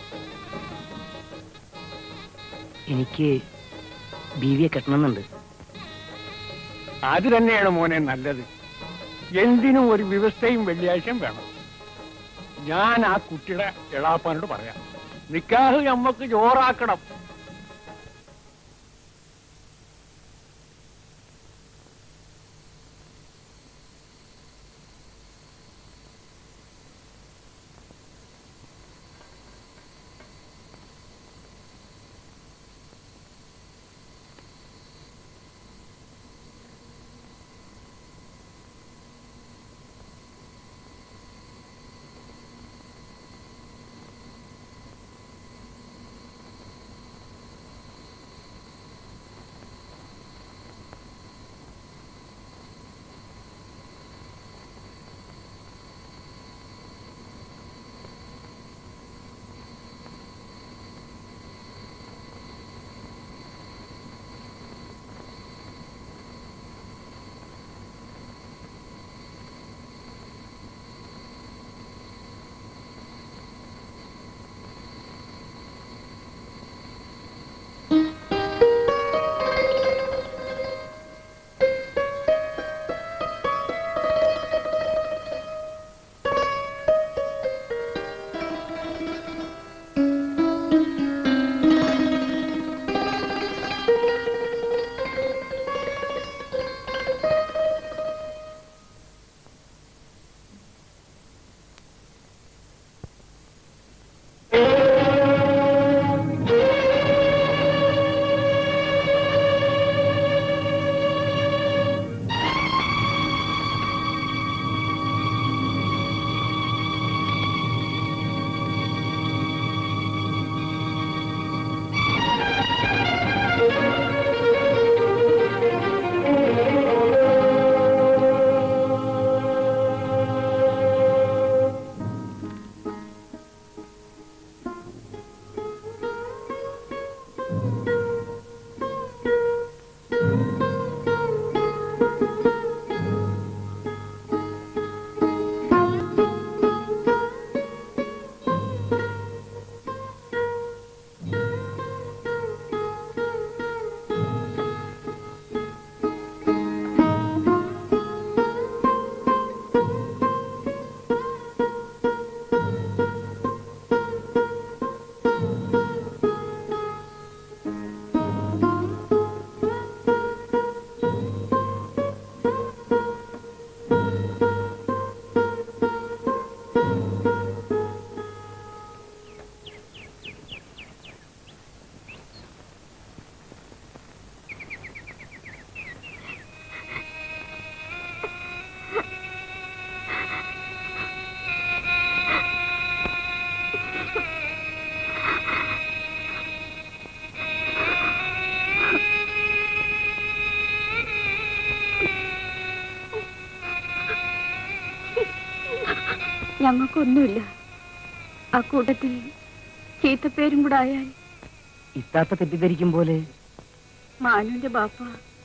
എനിക്ക് ബീവിയെ കെട്ടണമെന്നുണ്ട് അത് തന്നെയാണ് മോനെ നല്ലത് എന്തിനും ഒരു വ്യവസ്ഥയും വെള്ളിയാഴ്ചയും വേണം ഞാൻ ആ കുട്ടിയുടെ എളാപ്പാനോട് പറയാം നിക്കാഹ് നമ്മക്ക് ജോറാക്കണം ഞങ്ങൾക്കൊന്നുമില്ല ആ കൂട്ടത്തിൽ ചീത്തപ്പേരും കൂടെ ആയാൽ ഇത്താത്ത തെറ്റിദ്ധരിക്കും പോലെ മാനുവിന്റെ ബാപ്പ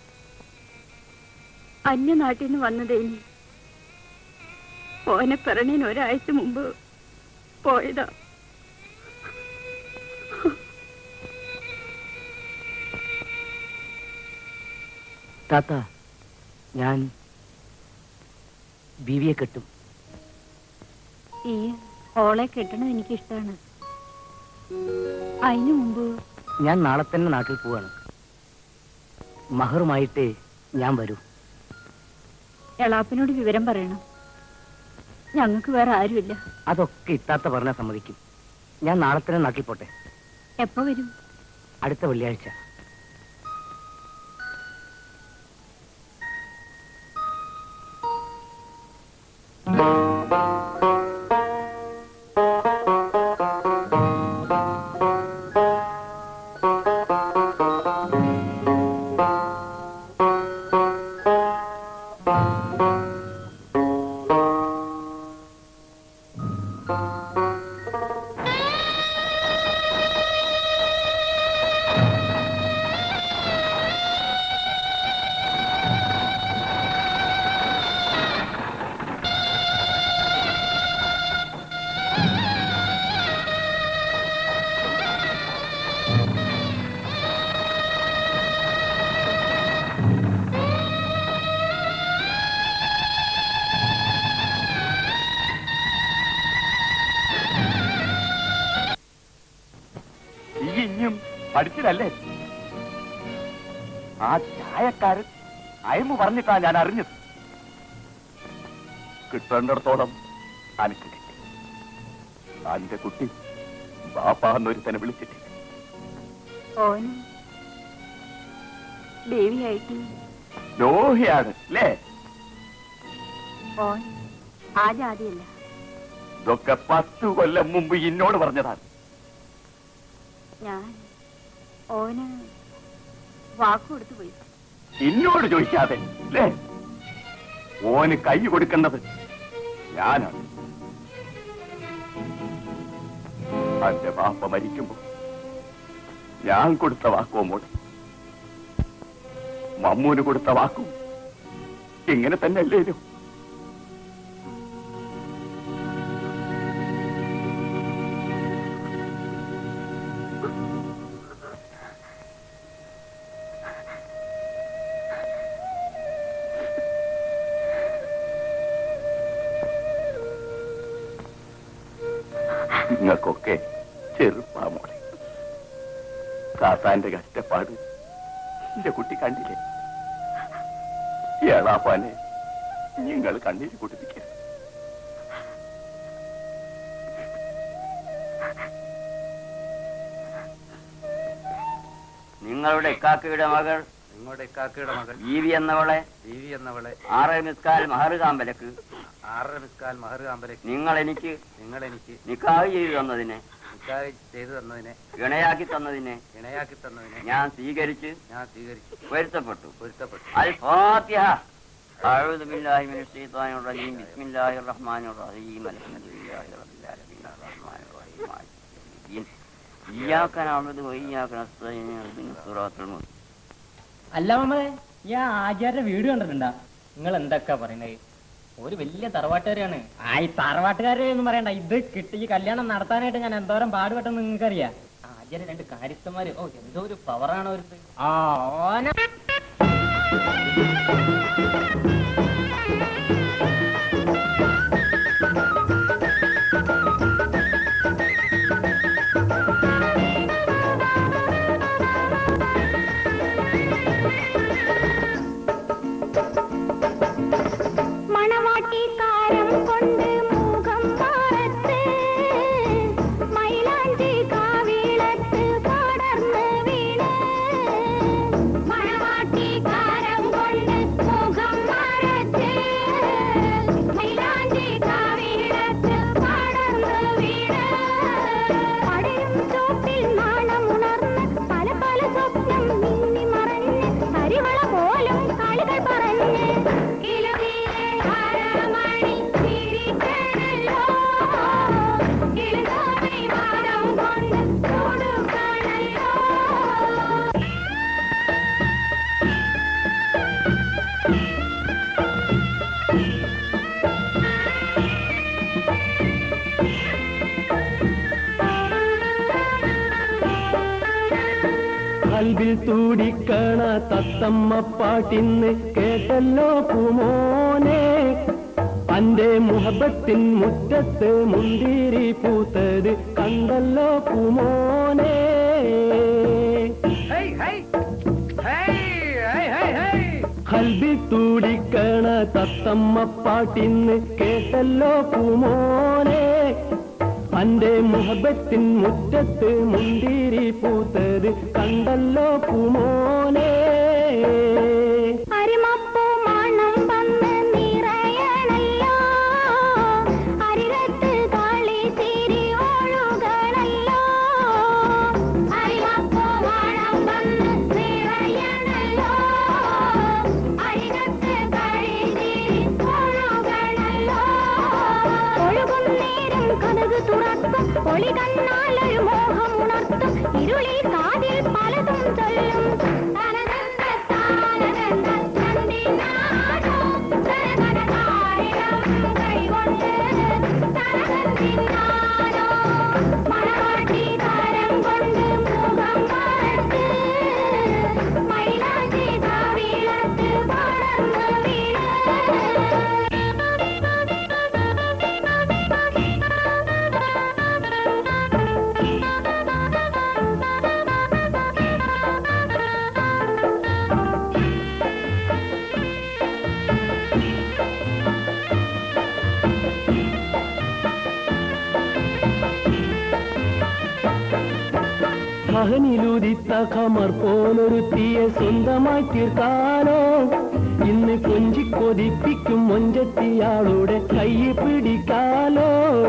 അന്യനാട്ടിൽ നിന്ന് വന്നതേനി ഓനെ പിറണീന് ഒരാഴ്ച മുമ്പ് പോയതാ താത്ത ഞാൻ ബീവിയെ കെട്ടും ഈ ഓളെ കെട്ടണത് എനിക്കിഷ്ടാണ് അതിനു മുമ്പ് ഞാൻ നാളെ തന്നെ നാട്ടിൽ പോവാണ് മഹറുമായിട്ടേ ഞാൻ വരൂ എളാപ്പിനോട് വിവരം പറയണം ഞങ്ങൾക്ക് വേറെ ആരുമില്ല അതൊക്കെ ഇത്താത്ത പറഞ്ഞാൽ സമ്മതിക്കും ഞാൻ നാളെ തന്നെ നാട്ടിൽ പോട്ടെ എപ്പോ വരും അടുത്ത വെള്ളിയാഴ്ച ഈ ഇനിയും പഠിച്ചില്ലല്ലേ ആ ചായക്കാരൻ അയമു പറഞ്ഞിട്ടാ ഞാൻ അറിഞ്ഞത് കിട്ടേണ്ടിടത്തോളം അനക്ക് കിട്ടി അന്റെ കുട്ടി ബാപ്പാന്നൊരുത്തനെ വിളിച്ചിട്ടില്ല ഓനും ദേവിയായിട്ട് ലോഹിയാണ് അല്ലേ ഓൻ ആ ജാതിയല്ല ഇതൊക്കെ പത്തു കൊല്ലം മുമ്പ് എന്നോട് പറഞ്ഞതാണ് ഞാൻ ഓന് വാക്കു കൊടുത്തു പോയി എന്നോട് ചോദിക്കാതെ അല്ലേ ഓന് കൈ കൊടുക്കേണ്ടത് ഞാനാണ് അന്റെ ബാപ്പ മരിക്കുമ്പോ ഞാൻ കൊടുത്ത വാക്കോ മോളെ മമ്മൂന് കൊടുത്ത വാക്കും ഇങ്ങനെ തന്നെ അല്ലേനു നിങ്ങൾക്കൊക്കെ ചെറുപ്പാ മോളെ കാത്താന്റെ കഷ്ടപ്പാട് എന്റെ കുട്ടി കണ്ടില്ലേ ഏളാപ്പാനെ നിങ്ങൾ കണ്ണീര് കുടിപ്പിക്കുക നിങ്ങളുടെ ഇക്കാക്കയുടെ മകൾ നിങ്ങളുടെ ഇക്കാക്കയുടെ മകൾ ബീവി എന്നവളെ ബീവി എന്നവളെ ആറ് മിസ്കാൽ മഹർ കാമ്പലക്ക് ആറര മിസ്കാൽ മഹർ കാമ്പലേക്ക് നിങ്ങൾ എനിക്ക് നിങ്ങൾ എനിക്ക് നിക്കാഹ് ചെയ്തു തന്നതിനെ നിക്കാഹ് ചെയ്തു തന്നതിനെ ഇണയാക്കി തന്നതിനെ ഇണയാക്കി തന്നതിനെ ഞാൻ സ്വീകരിച്ച് ഞാൻ സ്വീകരിച്ചു പൊരുത്തപ്പെട്ടു പൊരുത്തപ്പെട്ടു الفاتحة أعوذ بالله من الشيطان الرجيم بسم الله الرحمن الرحيم الحمد لله رب العالمين الرحمن الرحيم مالك يوم الدين إياك نعبد وإياك نستعين اهدنا الصراط المستقيم അല്ല മമ്മേ ഈ ആചാര്യ വീട് കണ്ടിട്ടുണ്ടാ നിങ്ങൾ എന്തൊക്കെ പറയുന്നത് ഒരു വലിയ തറവാട്ടുകാരാണ് ആ ഈ തറവാട്ടുകാരെ എന്ന് പറയണ്ട ഇത് കിട്ടി ഈ കല്യാണം നടത്താനായിട്ട് ഞാൻ എന്തോരം പാടുപെട്ടെന്ന് നിങ്ങൾക്കറിയാം ആചാര്യ രണ്ട് കാര്യസ്ഥന്മാര് ഓ എന്തോ ഒരു പവറാണ് അവർക്ക് ആ ഓന മണവാട്ടിക്കാരം കൊണ്ട് മുഖം പാറത്ത് മൈലാഞ്ചി കാവിളത്ത് പടർന്ന് വീണ് മണവാട്ടിക്കാരം കൊണ്ട് മുഖം കൽവിൽ തൂടിക്കണ തത്തമ്മ പാട്ടിന്ന് കേട്ടല്ലോ പൂമോനെ അന്റെ മുഹബത്തിൻ മുറ്റത്ത് മുന്തിരി പൂത്തത് കണ്ടല്ലോ പൂമോനെ കൽവിൽ തൂടിക്കണ തത്തമ്മ പാട്ടിന്ന് കേട്ടല്ലോ പൂമോനെ അന്റെ മുഹബത്തിൻ മുറ്റത്ത് മുന്തിരി പൂത്തത് കണ്ടല്ലോ പൂമോനെ അരിമപ്പൂ മണം വന്ന് നിറയണല്ലോ അരികത്ത് കളി തിരി ഒഴുകണല്ലോ അരിമപ്പൂ മണം വന്ന് നിറയണല്ലോ അരികത്ത് കളി തിരി ഒഴുകണല്ലോ ഒഴുകും നേരം കഥക് തുറക്കും ഒളി കണ്ണാലൊരു മോഹം ഉണർത്തും ഇരുളിൽ കാതിൽ പലതും ചൊല്ലും തനതന്ത താനതന്ത തന്തിനാടോ തനതനതാരിടം കൈകൊണ്ട് തനതന്തിനാടോ മണവാട്ടി താരം കൊണ്ട് മുഖം മറച്ച് മൈലാഞ്ചി താവിളത്ത് പടർന്ന് വീണ് മകനിലുദിത്ത ഖമർ പോലൊരു തീയെ സ്വന്തമായി തീർക്കാനോ ഇന്ന് കൊഞ്ചി കൊതിപ്പിക്കും മൊഞ്ചത്തിയാളുടെ കൈ പിടിക്കാലോ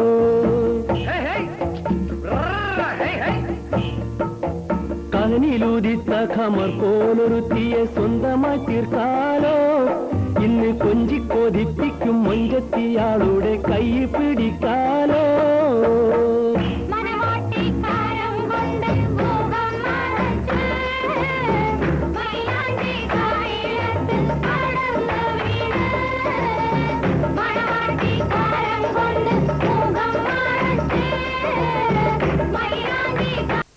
കഹനിലുദിത്ത ഖമർ പോലൊരു തീയെ സ്വന്തമായി തീർക്കാലോ ഇന്ന് കൊഞ്ചി കൊതിപ്പിക്കും മൊഞ്ചത്തിയാളുടെ കൈ പിടിക്കാലോ മനവാട്ടിക്കാരം കൊണ്ട് മുഖം മറച്ച് മൈലാഞ്ചി കായിലത്ത് പടർന്ന് വീണ് മനവാട്ടിക്കാരം കൊണ്ട് മുഖം മറച്ച് മൈലാഞ്ചി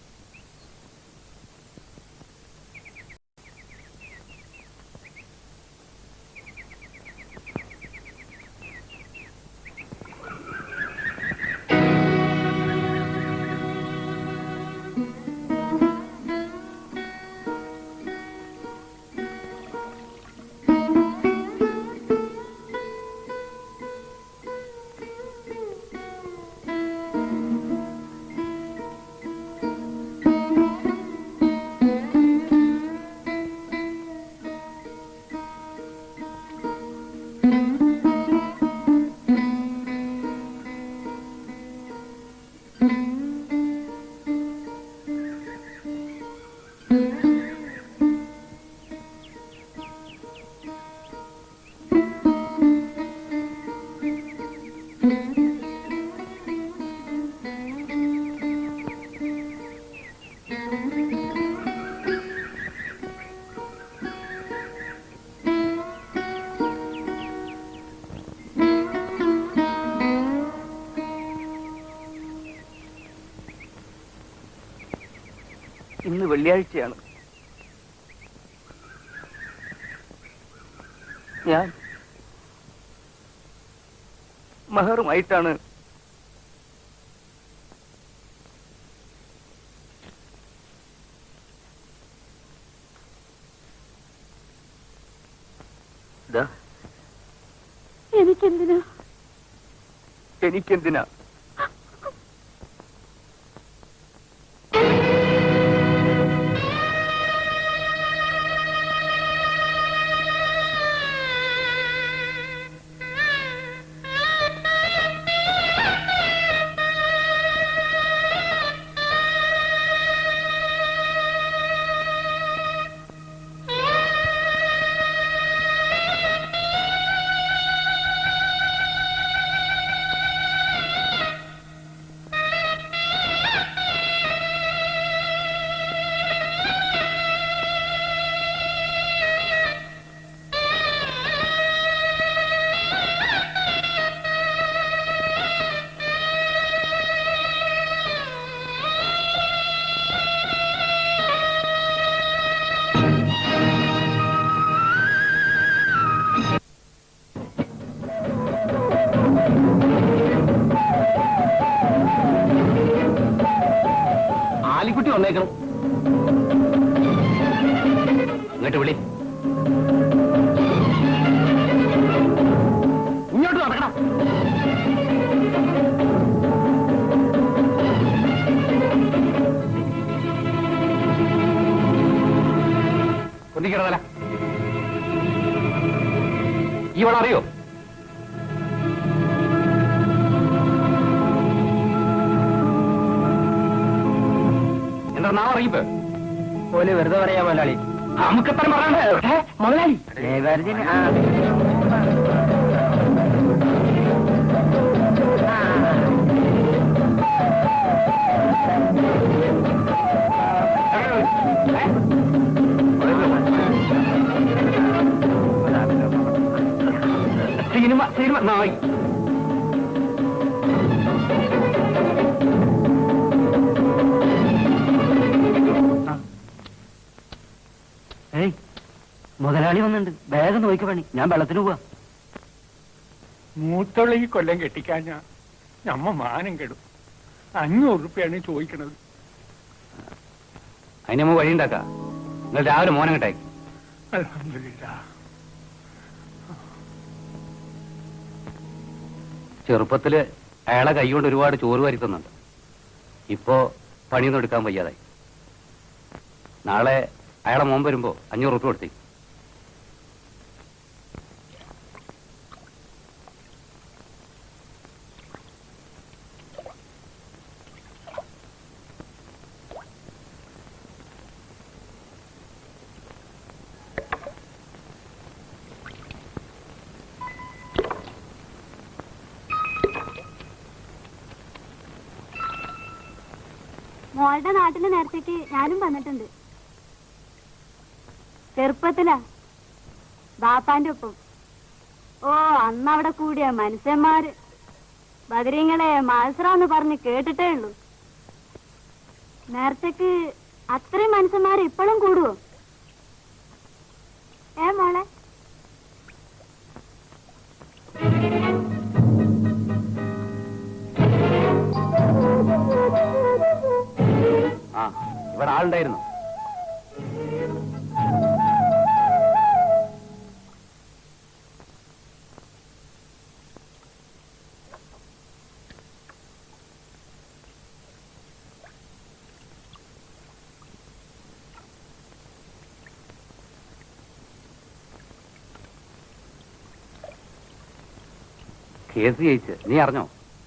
ഇന്ന് വെള്ളിയാഴ്ചയാണ് ഞാൻ മഹറുമായിട്ടാണ് ദാ, എനിക്കെന്തിനാ എനിക്കെന്തിനാ ആ വന്നേക്കണം ഇങ്ങോട്ട് വിളി ഇങ്ങോട്ട് നടക്കണം കുന്തിക്കടതല ഇവളെ അറിയോ എന്താ നാളെ അറിയിപ്പ് ഓല് വെറുതെ പറയാ മുതലാളി നമുക്കെത്ര പറയണ്ടേ മുതലാളി സിനിമ സിനിമ നായി ഏയ് മുതലാളി വന്നിട്ടുണ്ട് വേഗം നോക്കി പണി ഞാൻ വെള്ളത്തിന് പോവാ മൂത്തുള്ള ഈ കൊല്ലം കെട്ടിക്കാഞ്ഞ നമ്മ മാനം കെടും അഞ്ഞൂറ് റുപ്യാണ് ചോദിക്കണത് അതിന് നമ്മൾ വഴി ഉണ്ടാക്കാം നിങ്ങൾ രാവിലെ മോനം കിട്ടായി അൽഹംദുലില്ലാ ചെറുപ്പത്തില് അയാളെ കൈകൊണ്ട് ഒരുപാട് ചോറ് വരുത്തുന്നുണ്ട് ഇപ്പോ പണിയൊന്നും എടുക്കാൻ വയ്യാതായി നാളെ അയാളെ മോൻ വരുമ്പോ അഞ്ഞൂറ് റുപ്യ കൊടുത്തേ മോളുടെ നാട്ടിലെ നേരത്തേക്ക് ഞാനും വന്നിട്ടുണ്ട് ചെറുപ്പത്തിലാ ബാപ്പാന്റെ ഒപ്പം ഓ അന്ന് അവിടെ കൂടിയ മനുഷ്യന്മാര് ബദരീങ്ങളെ മത്സരാന്ന് പറഞ്ഞ് കേട്ടിട്ടേ ഉള്ളൂ നേരത്തേക്ക് അത്രയും മനുഷ്യന്മാര് ഇപ്പോഴും കൂടുവോ ഏ മോളെ ആ ഇവിടെ ആളുണ്ടായിരുന്നു കേസ് ജയിച്ച് നീ അറിഞ്ഞോ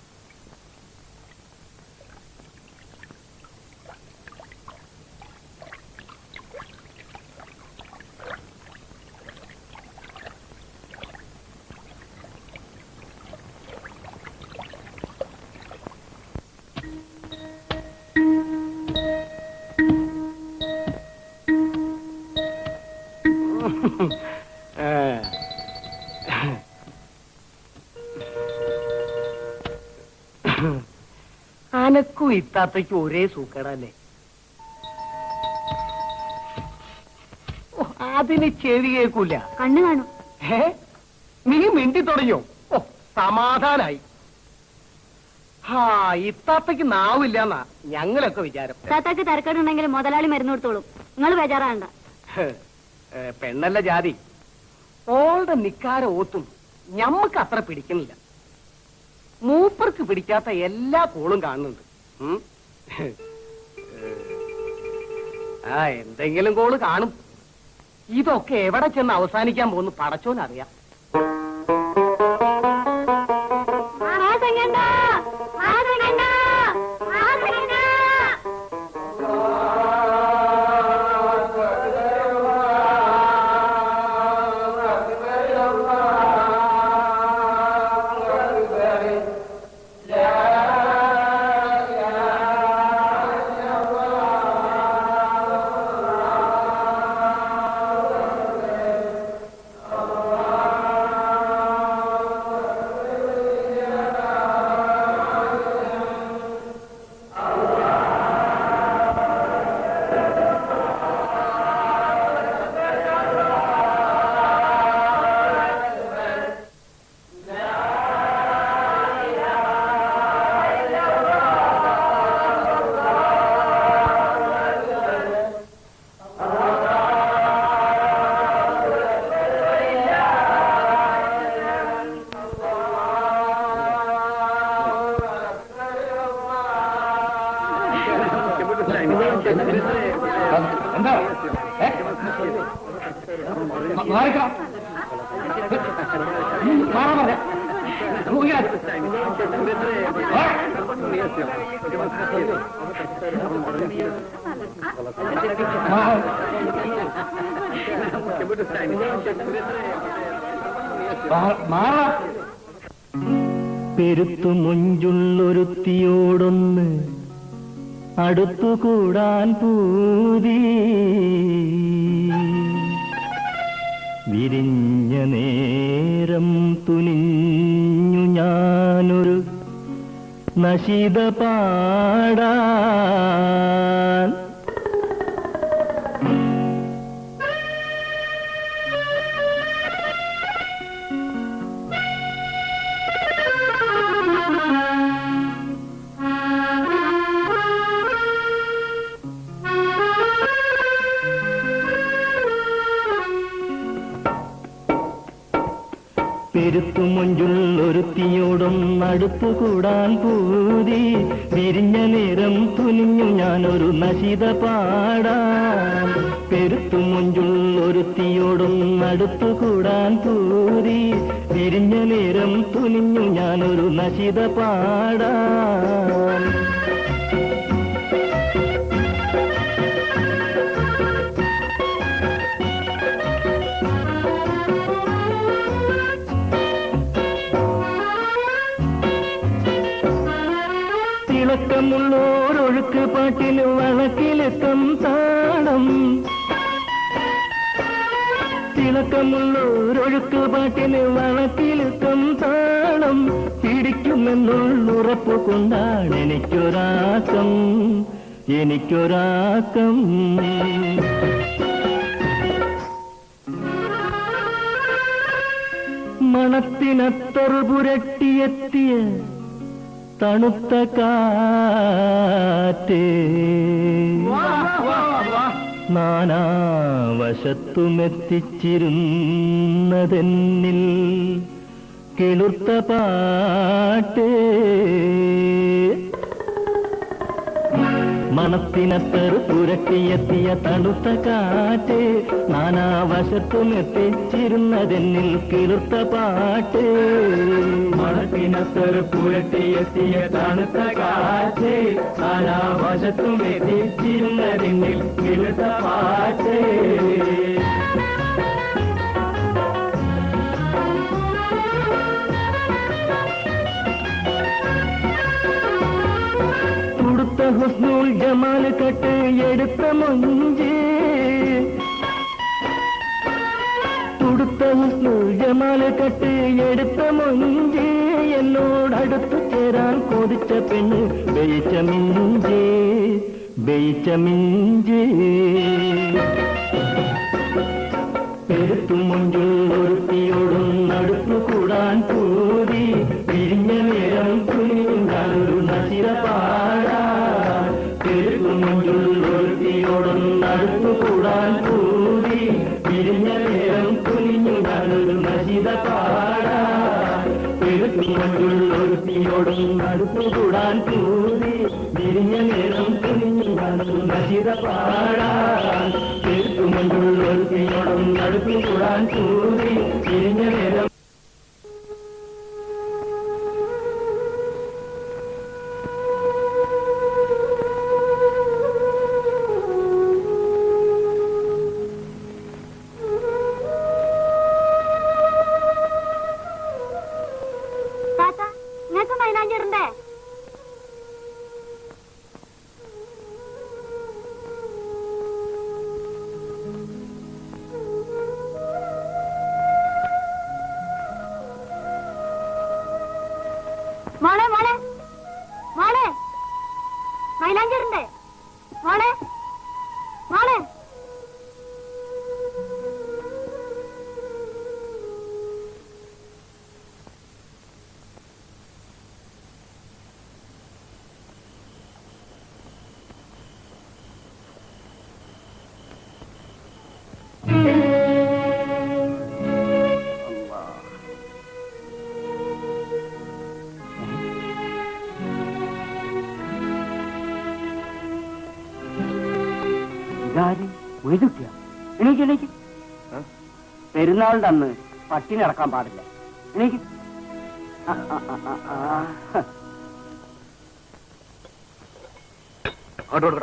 അനക്കും ഇത്താത്തയ്ക്കും ഒരേ സൂക്കടല്ലേ ഓ, അതിന് ചെവി കേൾക്കൂല കണ്ണു കാണും ഏ നീ മിണ്ടി തുടങ്ങിയോ ഓ സമാധാനായി ഹാ ഇത്താത്തയ്ക്ക് നാവില്ലെന്നാ ഞങ്ങളൊക്കെ വിചാരം താത്താക്ക് തിരക്കേടുണ്ടെങ്കിൽ മുതലാളി മരുന്ന് കൊടുത്തോളും നിങ്ങൾ ബേജാറാണ്ട ഹ്, ഏ, പെണ്ണല്ല ജാതി ഓളുടെ നിക്കാര ഓത്തും ഞമ്മക്ക് അത്ര പിടിക്കുന്നില്ല മൂപ്പർക്ക് പിടിക്കാത്ത എല്ലാ കോളും കാണുന്നുണ്ട് ഉം. ഏ, ആ എന്തെങ്കിലും കോള് കാണും ഇതൊക്കെ എവിടെ ചെന്ന് അവസാനിക്കാൻ പോകുന്നു പടച്ചോനറിയാം ആ മാറിക്കണം മാറാൻ പറഞ്ഞ മാറാ പെരുത്തു മുഞ്ചുള്ളൊരുത്തിയോടൊന്ന് അടുത്തുകൂടാൻ പൂതി വിരിഞ്ഞ നേരം തുനിഞ്ഞു ഞാനൊരു നശിത പാടാൻ പെരുത്തു മുഞ്ചുള്ളൊരുത്തിയോടും അടുത്തുകൂടാൻ പൂതി വിരിഞ്ഞ നേരം തുനിഞ്ഞു ഞാനൊരു നശിത പാടാൻ പെരുത്തു മുഞ്ചുള്ളൊരുത്തിയോടും അടുത്തുകൂടാൻ പൂതി വിരിഞ്ഞ നേരം തുനിഞ്ഞു ഞാനൊരു നശിത പാടാൻ തിളക്കമുള്ളോരൊഴുക്ക് പാട്ടിന് വഴക്കിലെത്തും താളം തിളക്കമുള്ളോരൊഴുക്ക് പാട്ടിന് വഴക്കിലെത്തും താളം പിടിക്കുമെന്നുള്ളുറപ്പ് കൊണ്ടാണ് എനിക്കൊരാക്കം എനിക്കൊരാക്കം മണത്തിനത്തറു പുരട്ടിയെത്തിയ തണുത്ത കാറ്റേ നാനാവശത്തുമെത്തിച്ചിരുന്നതെന്നിൽ കിളുർത്ത പാട്ടേ മണത്തിനത്തറ് പുരട്ടിയെത്തിയ തണുത്ത കാറ്റ് നാനാവശത്തും എത്തിച്ചിരുന്നതെന്നിൽ കിളുർത്ത പാട്ട് മണത്തിനത്തറ് പുരട്ടിയെത്തിയ തണുത്ത കാറ്റ് നാനാവശത്തും എത്തിച്ചിരുന്നതെന്നിൽ കിളുർത്ത പാട്ട് തുടുത്ത ഹുസ്നുൽ ജമാൽ കട്ട് എടുത്ത മൊഞ്ച് തുടുത്ത ഹുസ്നുൽ ജമാൽ കട്ട് എടുത്ത മൊഞ്ച് എന്നോടടുത്തു ചേരാൻ കൊതിച്ച പെണ്ണ് ബെയിച്ച മിഞ്ച് ബെയിച്ച മിഞ്ച് പെരുത്തു മുഞ്ചുള്ളൊരുത്തിയോടും നടത്തു കൂടാൻ കൂടി പിരിഞ്ഞ നേരം തുണിയുണ്ടാനൊരു നശിര പാടാ പെരുത്തു മുഞ്ചുള്ളൊരുത്തിയോടും നടത്തു കൂടാൻ കൂടി പിരിഞ്ഞ നേരം തുണിഞ്ഞുണ്ടാനൊരു നശിത പാടാ പെരുത്തു മുഞ്ചുള്ളൊരുത്തിയോടും നടത്തു കൂടാൻ കൂടി പിരിഞ്ഞ നേരം തുണിഞ്ഞുണ്ടാനൊരു നശിത പാടാ പെരുത്തു മുഞ്ചുള്ളൊരുത്തിയോടും നടത്തു കൂടാൻ കൂടി പിരിഞ്ഞ നേരം താത്ത നിങ്ങൾക്ക് മൈനാഞ്ചിടണ്ടേ മോളെ മോളെ മോളെ മൈലാഞ്ചിടണ്ടേ മോളെ മോളെ ഇതാര് എഴുതിട്ടിയ എണീക്ക് എണീക്ക് പെരുന്നാളിന്റെ അന്ന് പട്ടിണി ഇറക്കാൻ പാടില്ല എനിക്ക് ആ, ആ, ആ, ആ, ആ. അങ്ങോട്ട് കൊടുക്കണം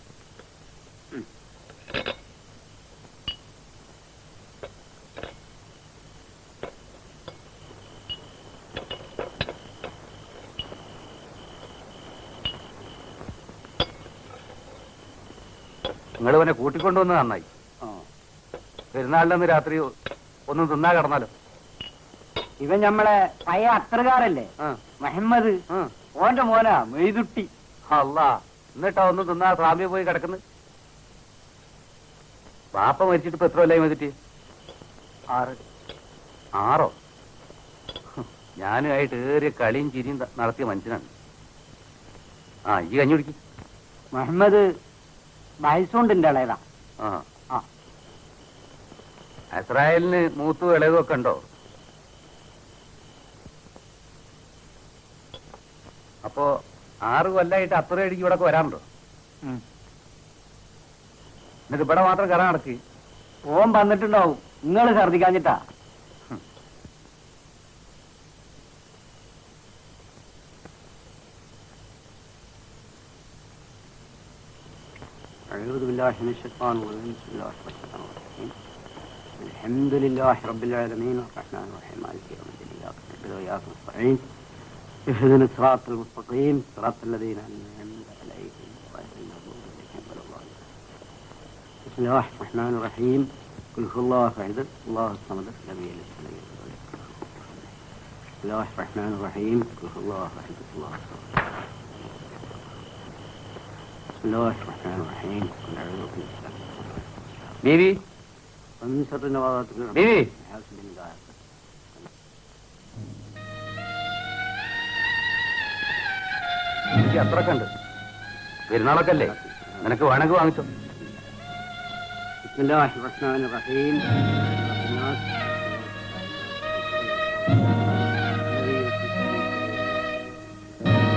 നിങ്ങൾ ഇവനെ കൂട്ടിക്കൊണ്ടുവന്ന് നന്നായി പെരുന്നാളിലന്ന് രാത്രി ഒന്നും തിന്നാ കിടന്നാലോ ഇവൻ നമ്മളെ പഴയ അത്രകാരല്ലേ മുഹമ്മദ് ഓന്റെ മോനാ മെയ്തുട്ടി അല്ല എന്നിട്ടാ ഒന്നും തിന്നാ സ്വാമിയെ പോയി കിടക്കുന്നു ബാപ്പ മരിച്ചിട്ട് ഇപ്പൊ എത്ര കൊല്ലായി മതിട്ട് ആറ് ആറോ ഹ്, ഞാനുമായിട്ട് ഏറിയ കളിയും ചിരിയും ത- നടത്തിയ മനുഷ്യനാണ് ആ ഈ കഞ്ഞി കുടിക്കും മുഹമ്മദ് വയസ്സുകൊണ്ടിന്റെ ഇളയതാ ആ ആ. ഇസ്രായേലിന് മൂത്തും ഇളയതും ഒക്കെ ഉണ്ടോ അപ്പോ ആറ് കൊല്ലായിട്ട് അത്ര അടിക്ക് ഇവിടെ വരാറുണ്ടോ ഉം. എന്നിട്ട് ഇവിടെ മാത്രം കറ നടക്ക് ഓൻ വന്നിട്ടുണ്ടാവും നിങ്ങൾ ഛർദിക്കാഞ്ഞിട്ടാ أعوذ بالله من الشيطان الرجيم بسم الله الرحمن الرحيم الحمد لله رب العالمين الرحمن الرحيم مالك يوم الدين إياك نعبد وإياك نستعين اهدنا الصراط المستقيم صراط الذين أنعمت عليهم غير المغضوب عليهم ولا الضالين بسم الله الرحمن الرحيم قل هو الله أحد الله الصمد لم يلد ولم يولد ولم يكن له كفوا أحد. بسم الله الرحمن الرحيم قل هو الله أحد الله الصمد بسم الله الرحمن الرحيم قل أعوذ بالله ബീവി ومن شر نوازات الرب ബീവി حسب الله എനിക്ക് അത്രയൊക്കെ ഉണ്ട് പെരുന്നാളൊക്കെ അല്ലേ നിനക്ക് വേണമെങ്കിൽ വാങ്ങിച്ചോ بسم الله الرحمن الرحيم رب الناس الذي يوسوس في صدور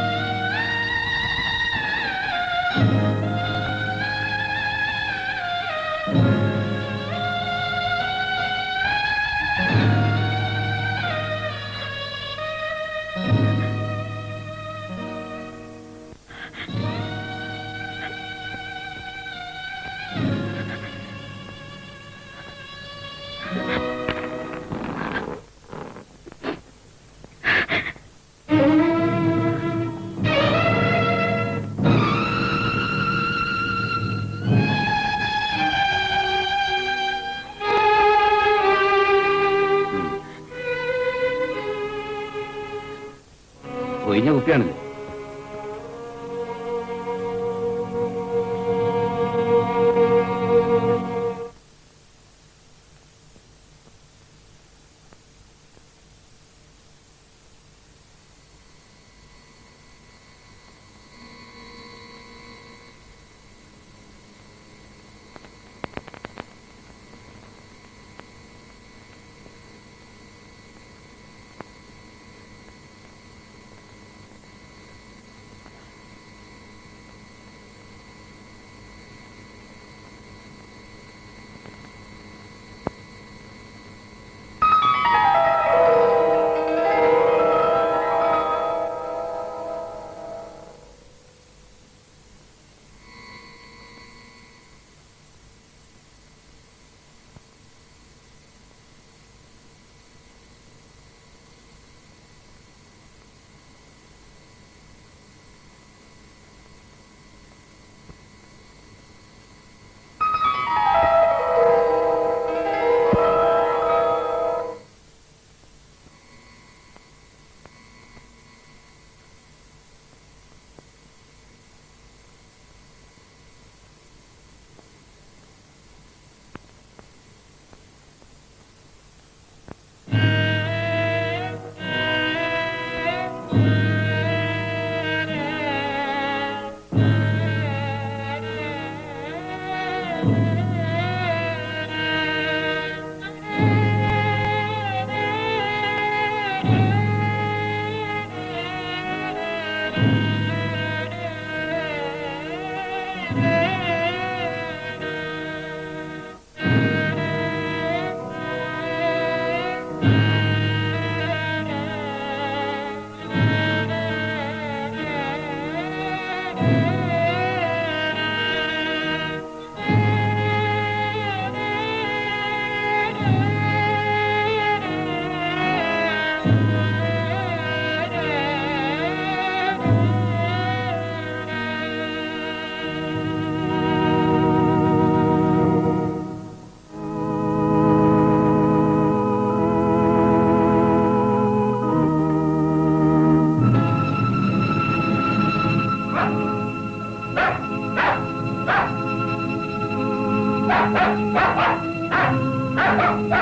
ഒഴിഞ്ഞ കുപ്പിയാണിത്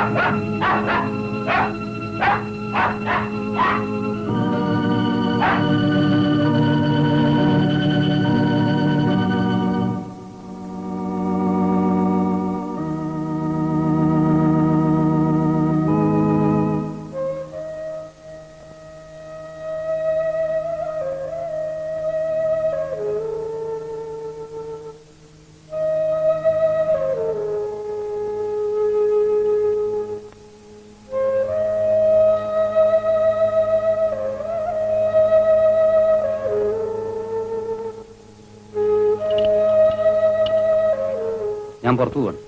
ഞാൻ പുറത്തു പോവാണ്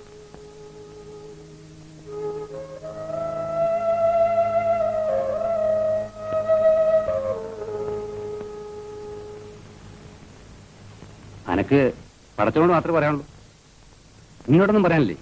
അനക്ക് പടച്ചോട് മാത്രമേ പറയാനുള്ളൂ നിന്നോടൊന്നും പറയാനില്ലേ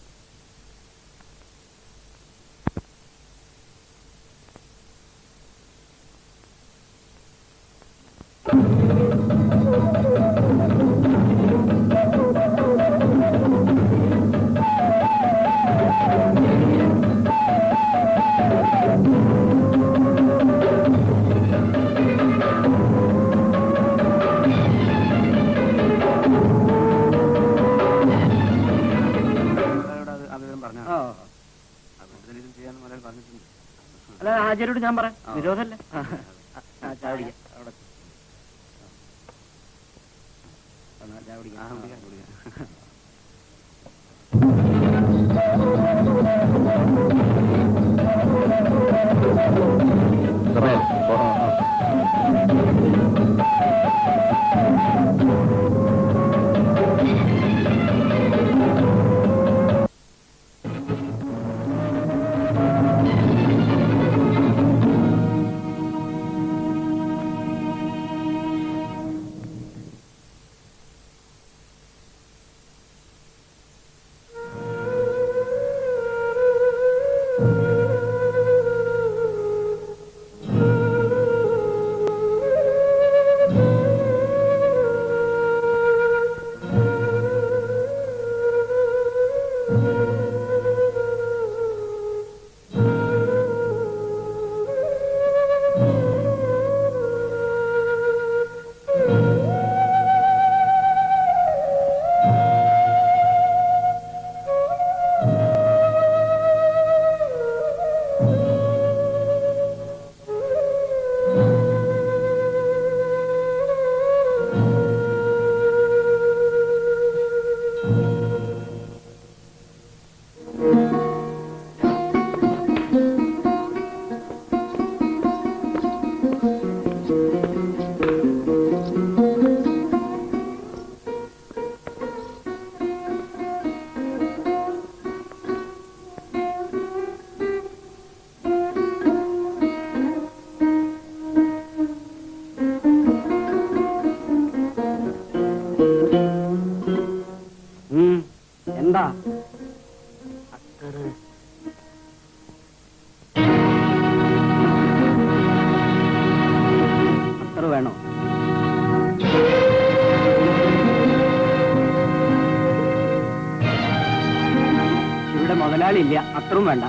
അല്ല ആചാര്യോട് ഞാൻ പറയാം വിരോധമല്ല ചായ കുടിക്കാം അവിടെ എന്നാ ചായ കുടിക്കാം സമയം പോ. ഉം. എന്താ അത്തറ് അത്തറ് വേണോ ഇവിടെ മുതലാളി ഇല്ല അത്രയും വേണ്ട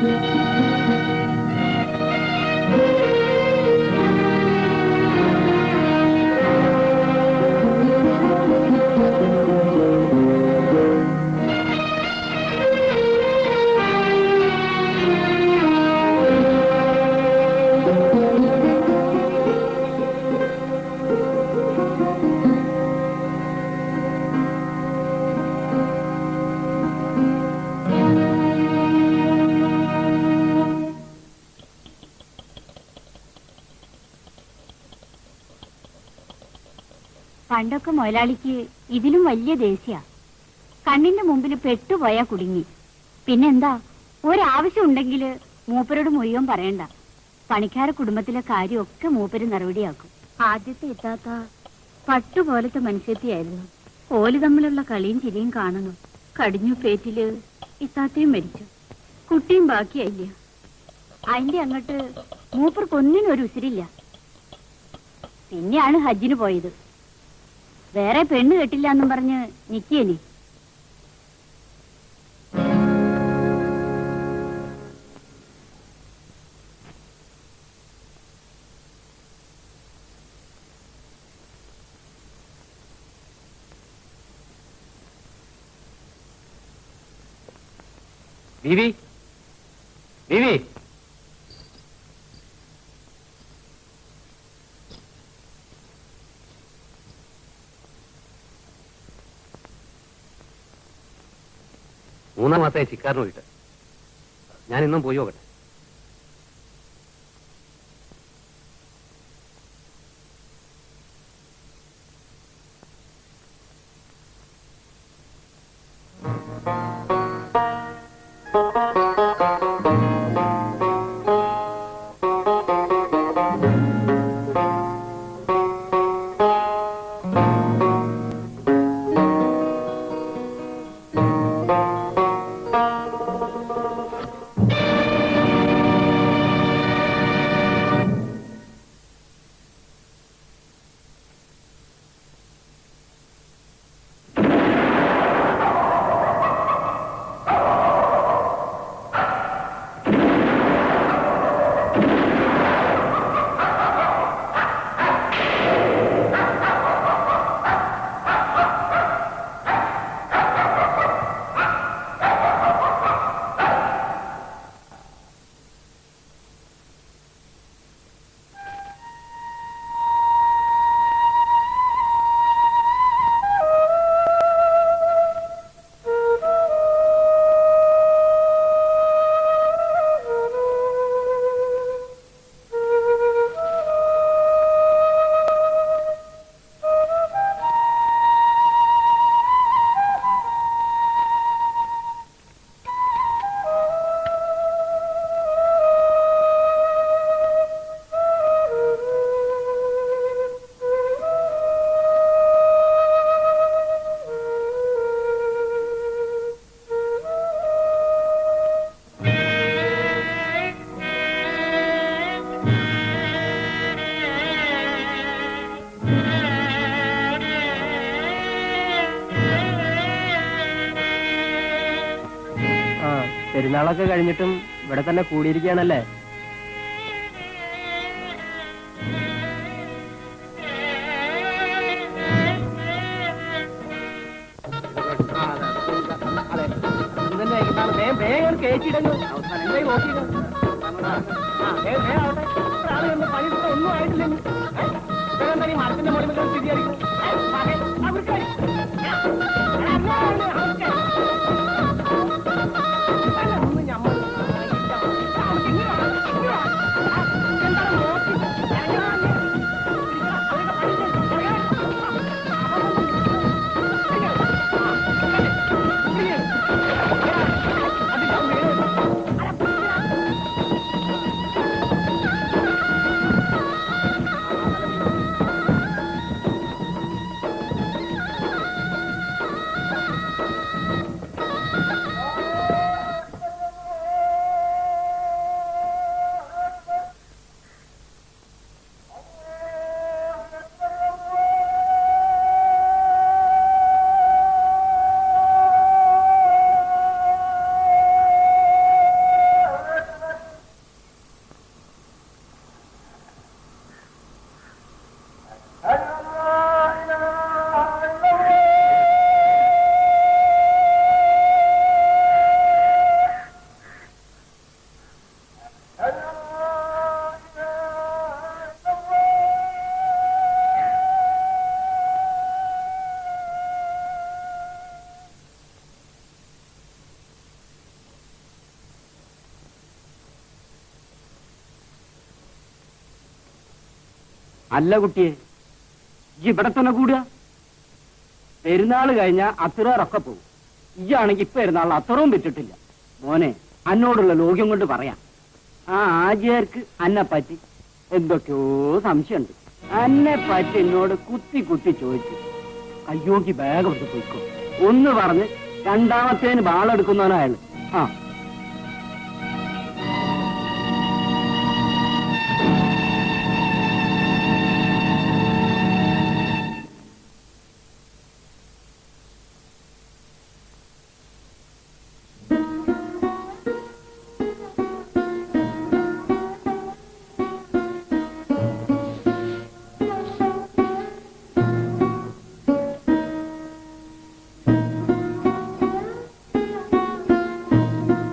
പണ്ടൊക്കെ മുതലാളിക്ക് ഇതിലും വലിയ ദേഷ്യ കണ്ണിന്റെ മുമ്പിൽ പെട്ടുപോയാ കുടുങ്ങി പിന്നെന്താ ഒരാവശ്യം ഉണ്ടെങ്കിൽ മൂപ്പരോട് മുഴുവൻ പറയണ്ട പണിക്കാര കുടുംബത്തിലെ കാര്യമൊക്കെ മൂപ്പര് നടപടിയാക്കും ആദ്യത്തെ ഇത്താത്ത പട്ടുപോലത്തെ മനുഷ്യത്തിയായിരുന്നു ഓല് തമ്മിലുള്ള കളിയും ചിരിയും കാണണം കടിഞ്ഞു പേറ്റില് ഇത്താത്തയും മരിച്ചു കുട്ടിയും ബാക്കിയായില്ല അതിന്റെ അങ്ങോട്ട് മൂപ്പർക്കൊന്നിനും ഒരു ഉസിരില്ല പിന്നെയാണ് ഹജ്ജിന് പോയത് വേറെ പെണ്ണ് കെട്ടില്ല എന്നും പറഞ്ഞ് നിക്കിയനി ബീവി ബീവി മൂന്നാം മാസമായി ചിക്കാറിന് പോയിട്ട് ഞാൻ ഇന്നും പോയി നോക്കട്ടെ ആ പെരുന്നാളൊക്കെ കഴിഞ്ഞിട്ടും ഇവിടെ തന്നെ കൂടിയിരിക്കുകയാണല്ലേ ഒന്നും ആയിട്ടില്ലെങ്കിൽ മരത്തിന്റെ മുകളിൽ സ്ഥിതിയായിരിക്കും അല്ല കുട്ടിയെ ഈ ഇവിടെ തന്നെ കൂടുക പെരുന്നാൾ കഴിഞ്ഞ അത്രയൊക്കെ പോകും ഇയാണെങ്കിൽ ഇപ്പൊ പെരുന്നാളിന് അത്രയും വിറ്റിട്ടില്ല മോനെ അന്നോടുള്ള ലോക്യം കൊണ്ട് പറയാം ആ ആചാര്യർക്ക് അന്നെ പറ്റി എന്തൊക്കെയോ സംശയമുണ്ട് അന്നെ പറ്റി എന്നോട് കുത്തി കുത്തി ചോദിച്ചു അയ്യോക്ക് ബാഗ് എടുത്ത് പോയിക്കോ ഒന്ന് പറഞ്ഞ് രണ്ടാമത്തേന് ബാളെടുക്കുന്നവനാ അയാള് ആ ആ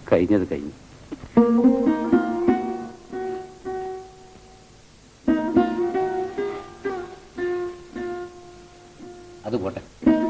കഴിഞ്ഞത് കഴിഞ്ഞു അത് പോട്ടെ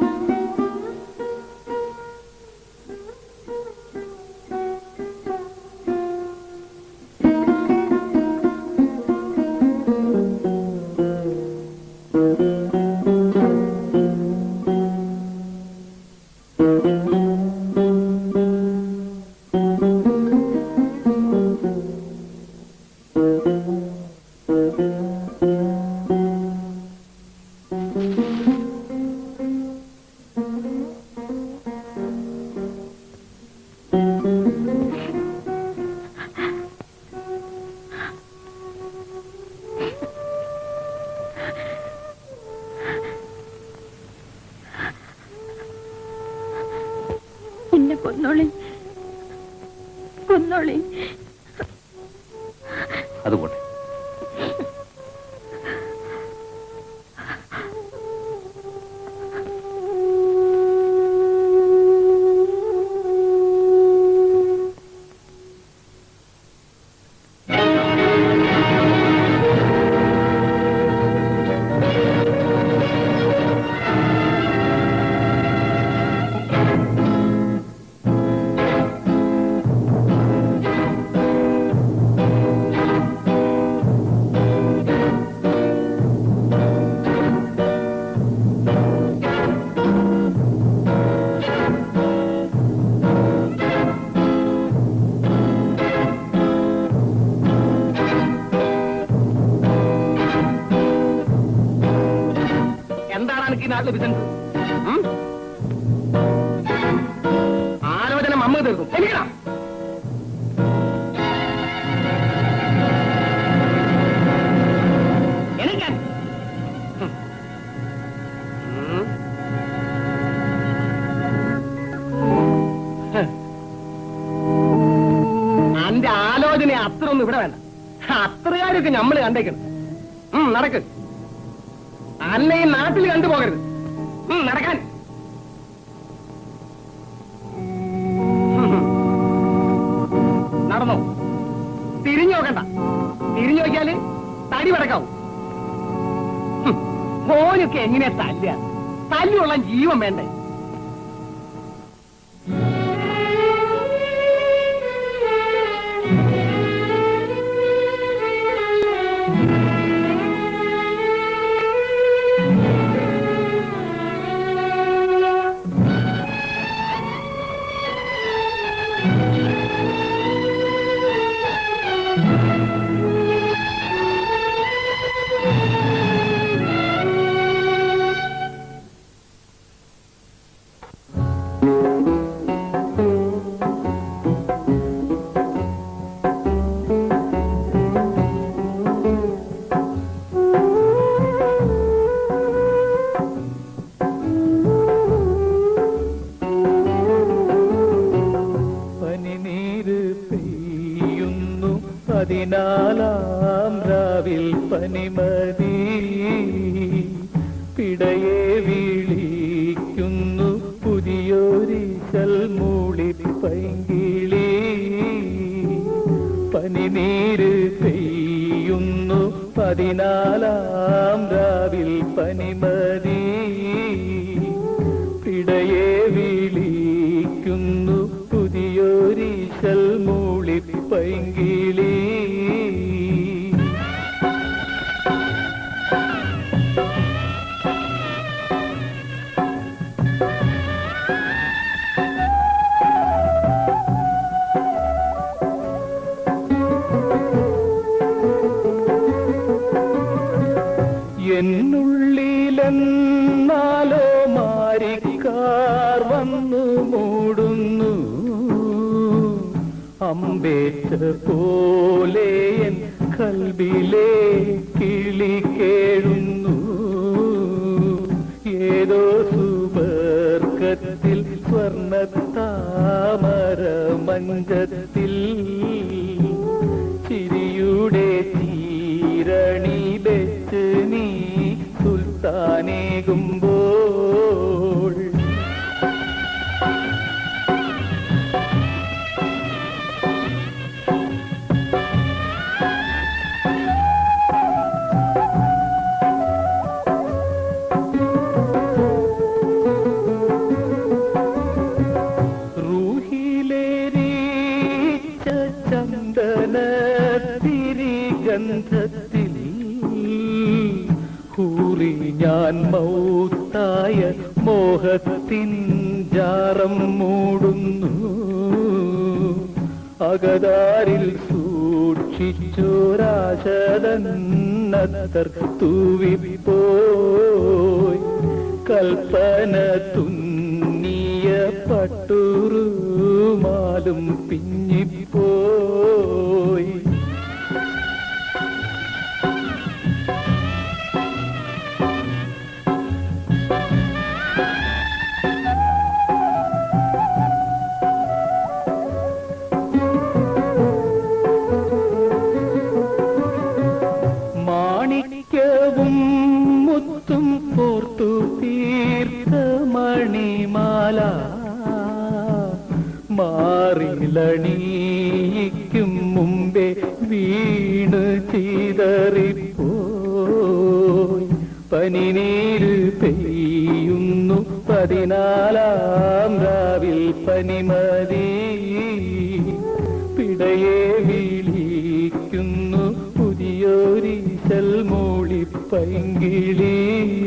എന്നെ കൊന്നോളി കൊന്നോളി അത് പോട്ടെ എന്താണ് എനിക്ക് ഈ നാട്ടിലെ ബിസിനസ് ഉം? ആലോചന മമ്മ തീർക്കും എനിക്കടാ എനിക്കാൻ അന്റെ ആലോചന അത്ര ഒന്നും ഇവിടെ വേണ്ട അത്രകാരൊക്കെ നമ്മൾ കണ്ടേക്കണം ഉം, നടക്ക് അന്നെ ഈ നാട്ടിൽ കണ്ടുപോകരുത് ഉം, നടക്കാൻ നടന്നോ തിരിഞ്ഞു നോക്കണ്ട തിരിഞ്ഞു നോക്കിയാല് തടി വടക്കാവും ഹും, ഓനൊക്കെ എങ്ങനെയാ തല്ലുക തല്ലുള്ള ജീവൻ വേണ്ടേ പനിനീര് പെയ്യുന്നു പതിനാലാം രാവിൽ പനിമതി പിടയെ വിളിക്കുന്നു പുതിയൊരിശൽ മൂളി പൈങ്കിളി പനിനീര് പെയ്യുന്നു പതിനാലാം രാവിൽ പനിമതി പിടയെ വിളിക്കുന്നു പുതിയൊരിശൽ മൂളി പൈങ്കിളി എന്നുള്ളിലെന്നാലോ മാരിക്കാർ വന്നു മൂടുന്നു അമ്പേറ്റ പോലെ എൻ കൽബിലെ കിളി കേഴുന്നു ഏതോ സുബർക്കത്തിൽ സ്വർണത്താമര മഞ്ചത്തിൽ ചിരിയുടെ തീരണി വെച്ച് നീ സുൽത്താനേകുമ്പോൾ ഗന്ധത്തിൽ ഹൂറി ഞാൻ മൗത്തായ മോഹത്തിൻ ജാറം മൂടുന്നു അകതാരിൽ സൂക്ഷിച്ചോരാശതന്നത്തർ തൂവിപ്പോയി കൽപ്പന തുന്നിയ പട്ടുറുമാലും പിഞ്ഞിപ്പോയി മാണിക്യവും മുത്തും പോർത്തു തീർത്ത മണിമാല മാറിലണിയിക്കും മുമ്പേ വീണ് ചെയ്തറിപ്പോയി പനിനീര് പെയ്യുന്നു പതിനാലാം രാവിൽ പനിമതി പിടയെ വിളിക്കുന്നു പുതിയൊരീശൽ മൂളിപ്പൈങ്കിളി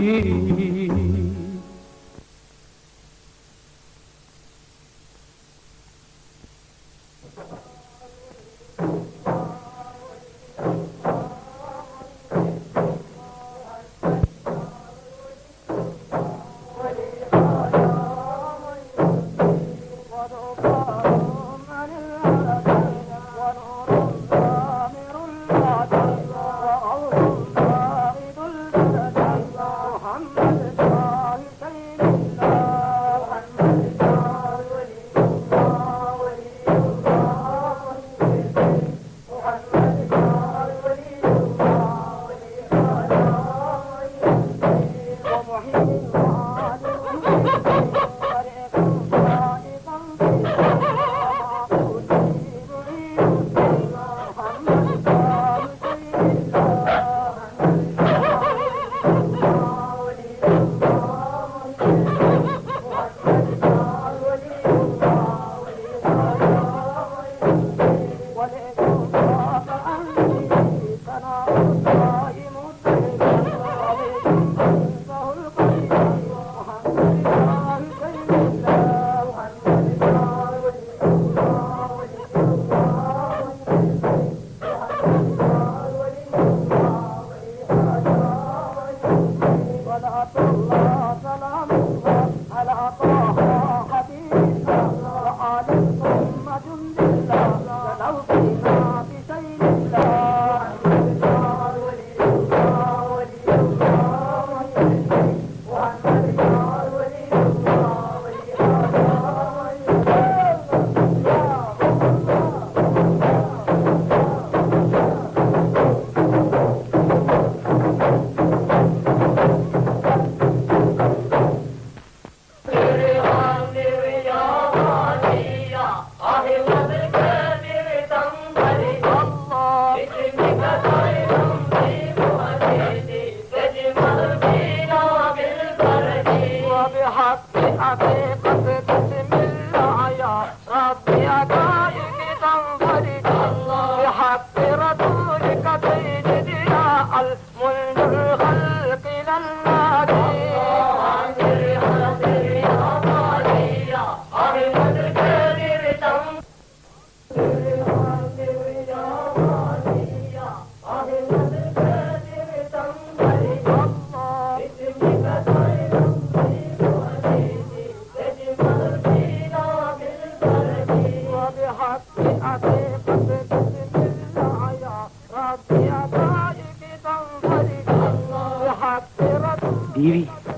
ബീവി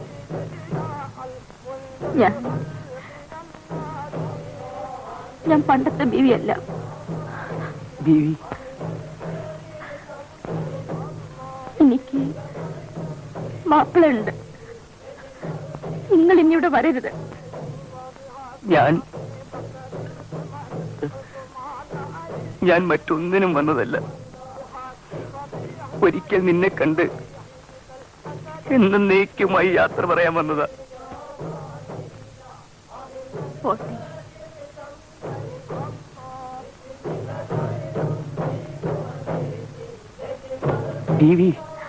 ഞാൻ ഞാൻ പണ്ടത്തെ ബീവിയല്ല ബീവി എനിക്ക് മാപ്പിളുണ്ട് നിങ്ങൾ ഇനിയുടെ വരരുത് ഞാൻ ഞാൻ മറ്റൊന്നിനും വന്നതല്ല ഒരിക്കൽ നിന്നെ കണ്ട് എന്നേക്കുമായി യാത്ര പറയാൻ വന്നതാ പോട്ടെ ബീവി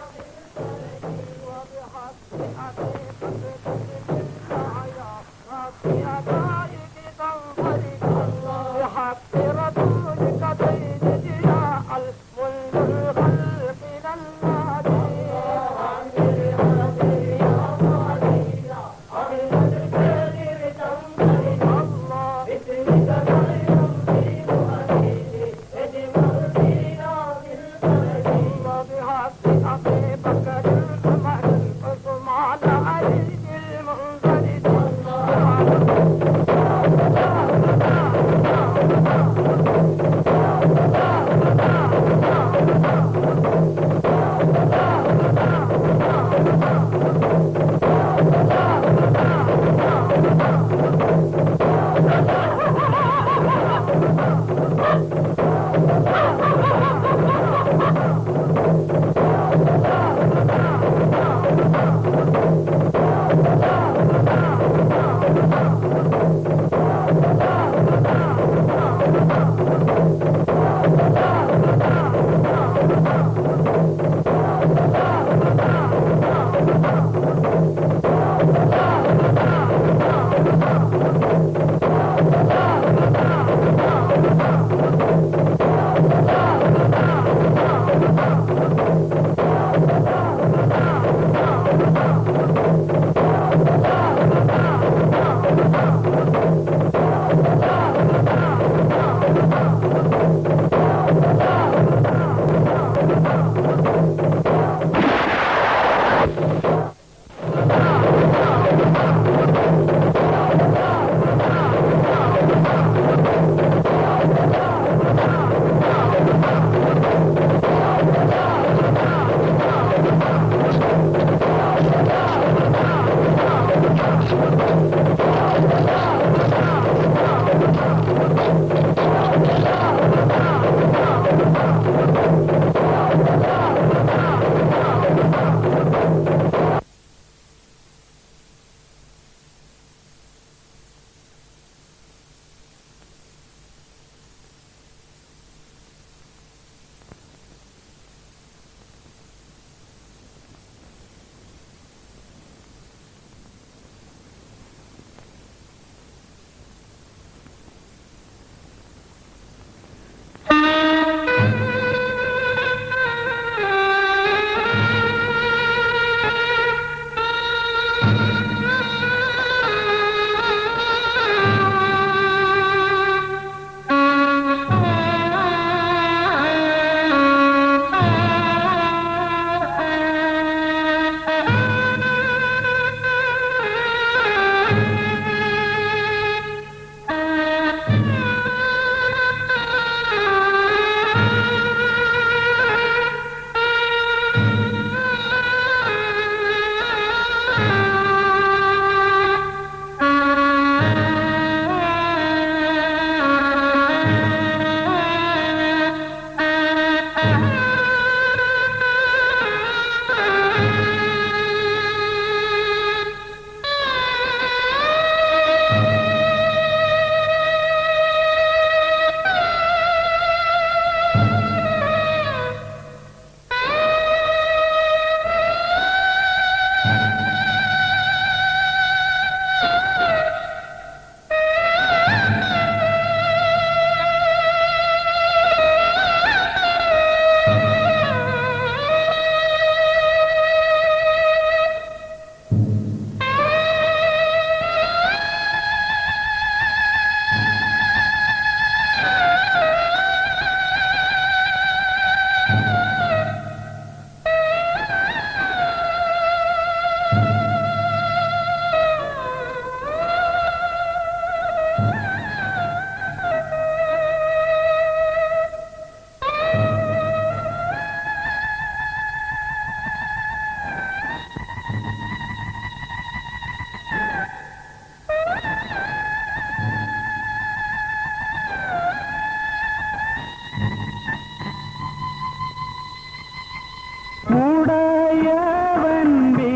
ഉടയവൻ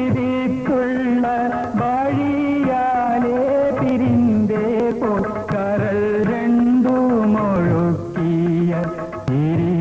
വിധിക്കുള്ള വഴിയാലേ പിരിന്തേ പോൽ കരൽ രണ്ടുമൊഴുക്കിയ തിരി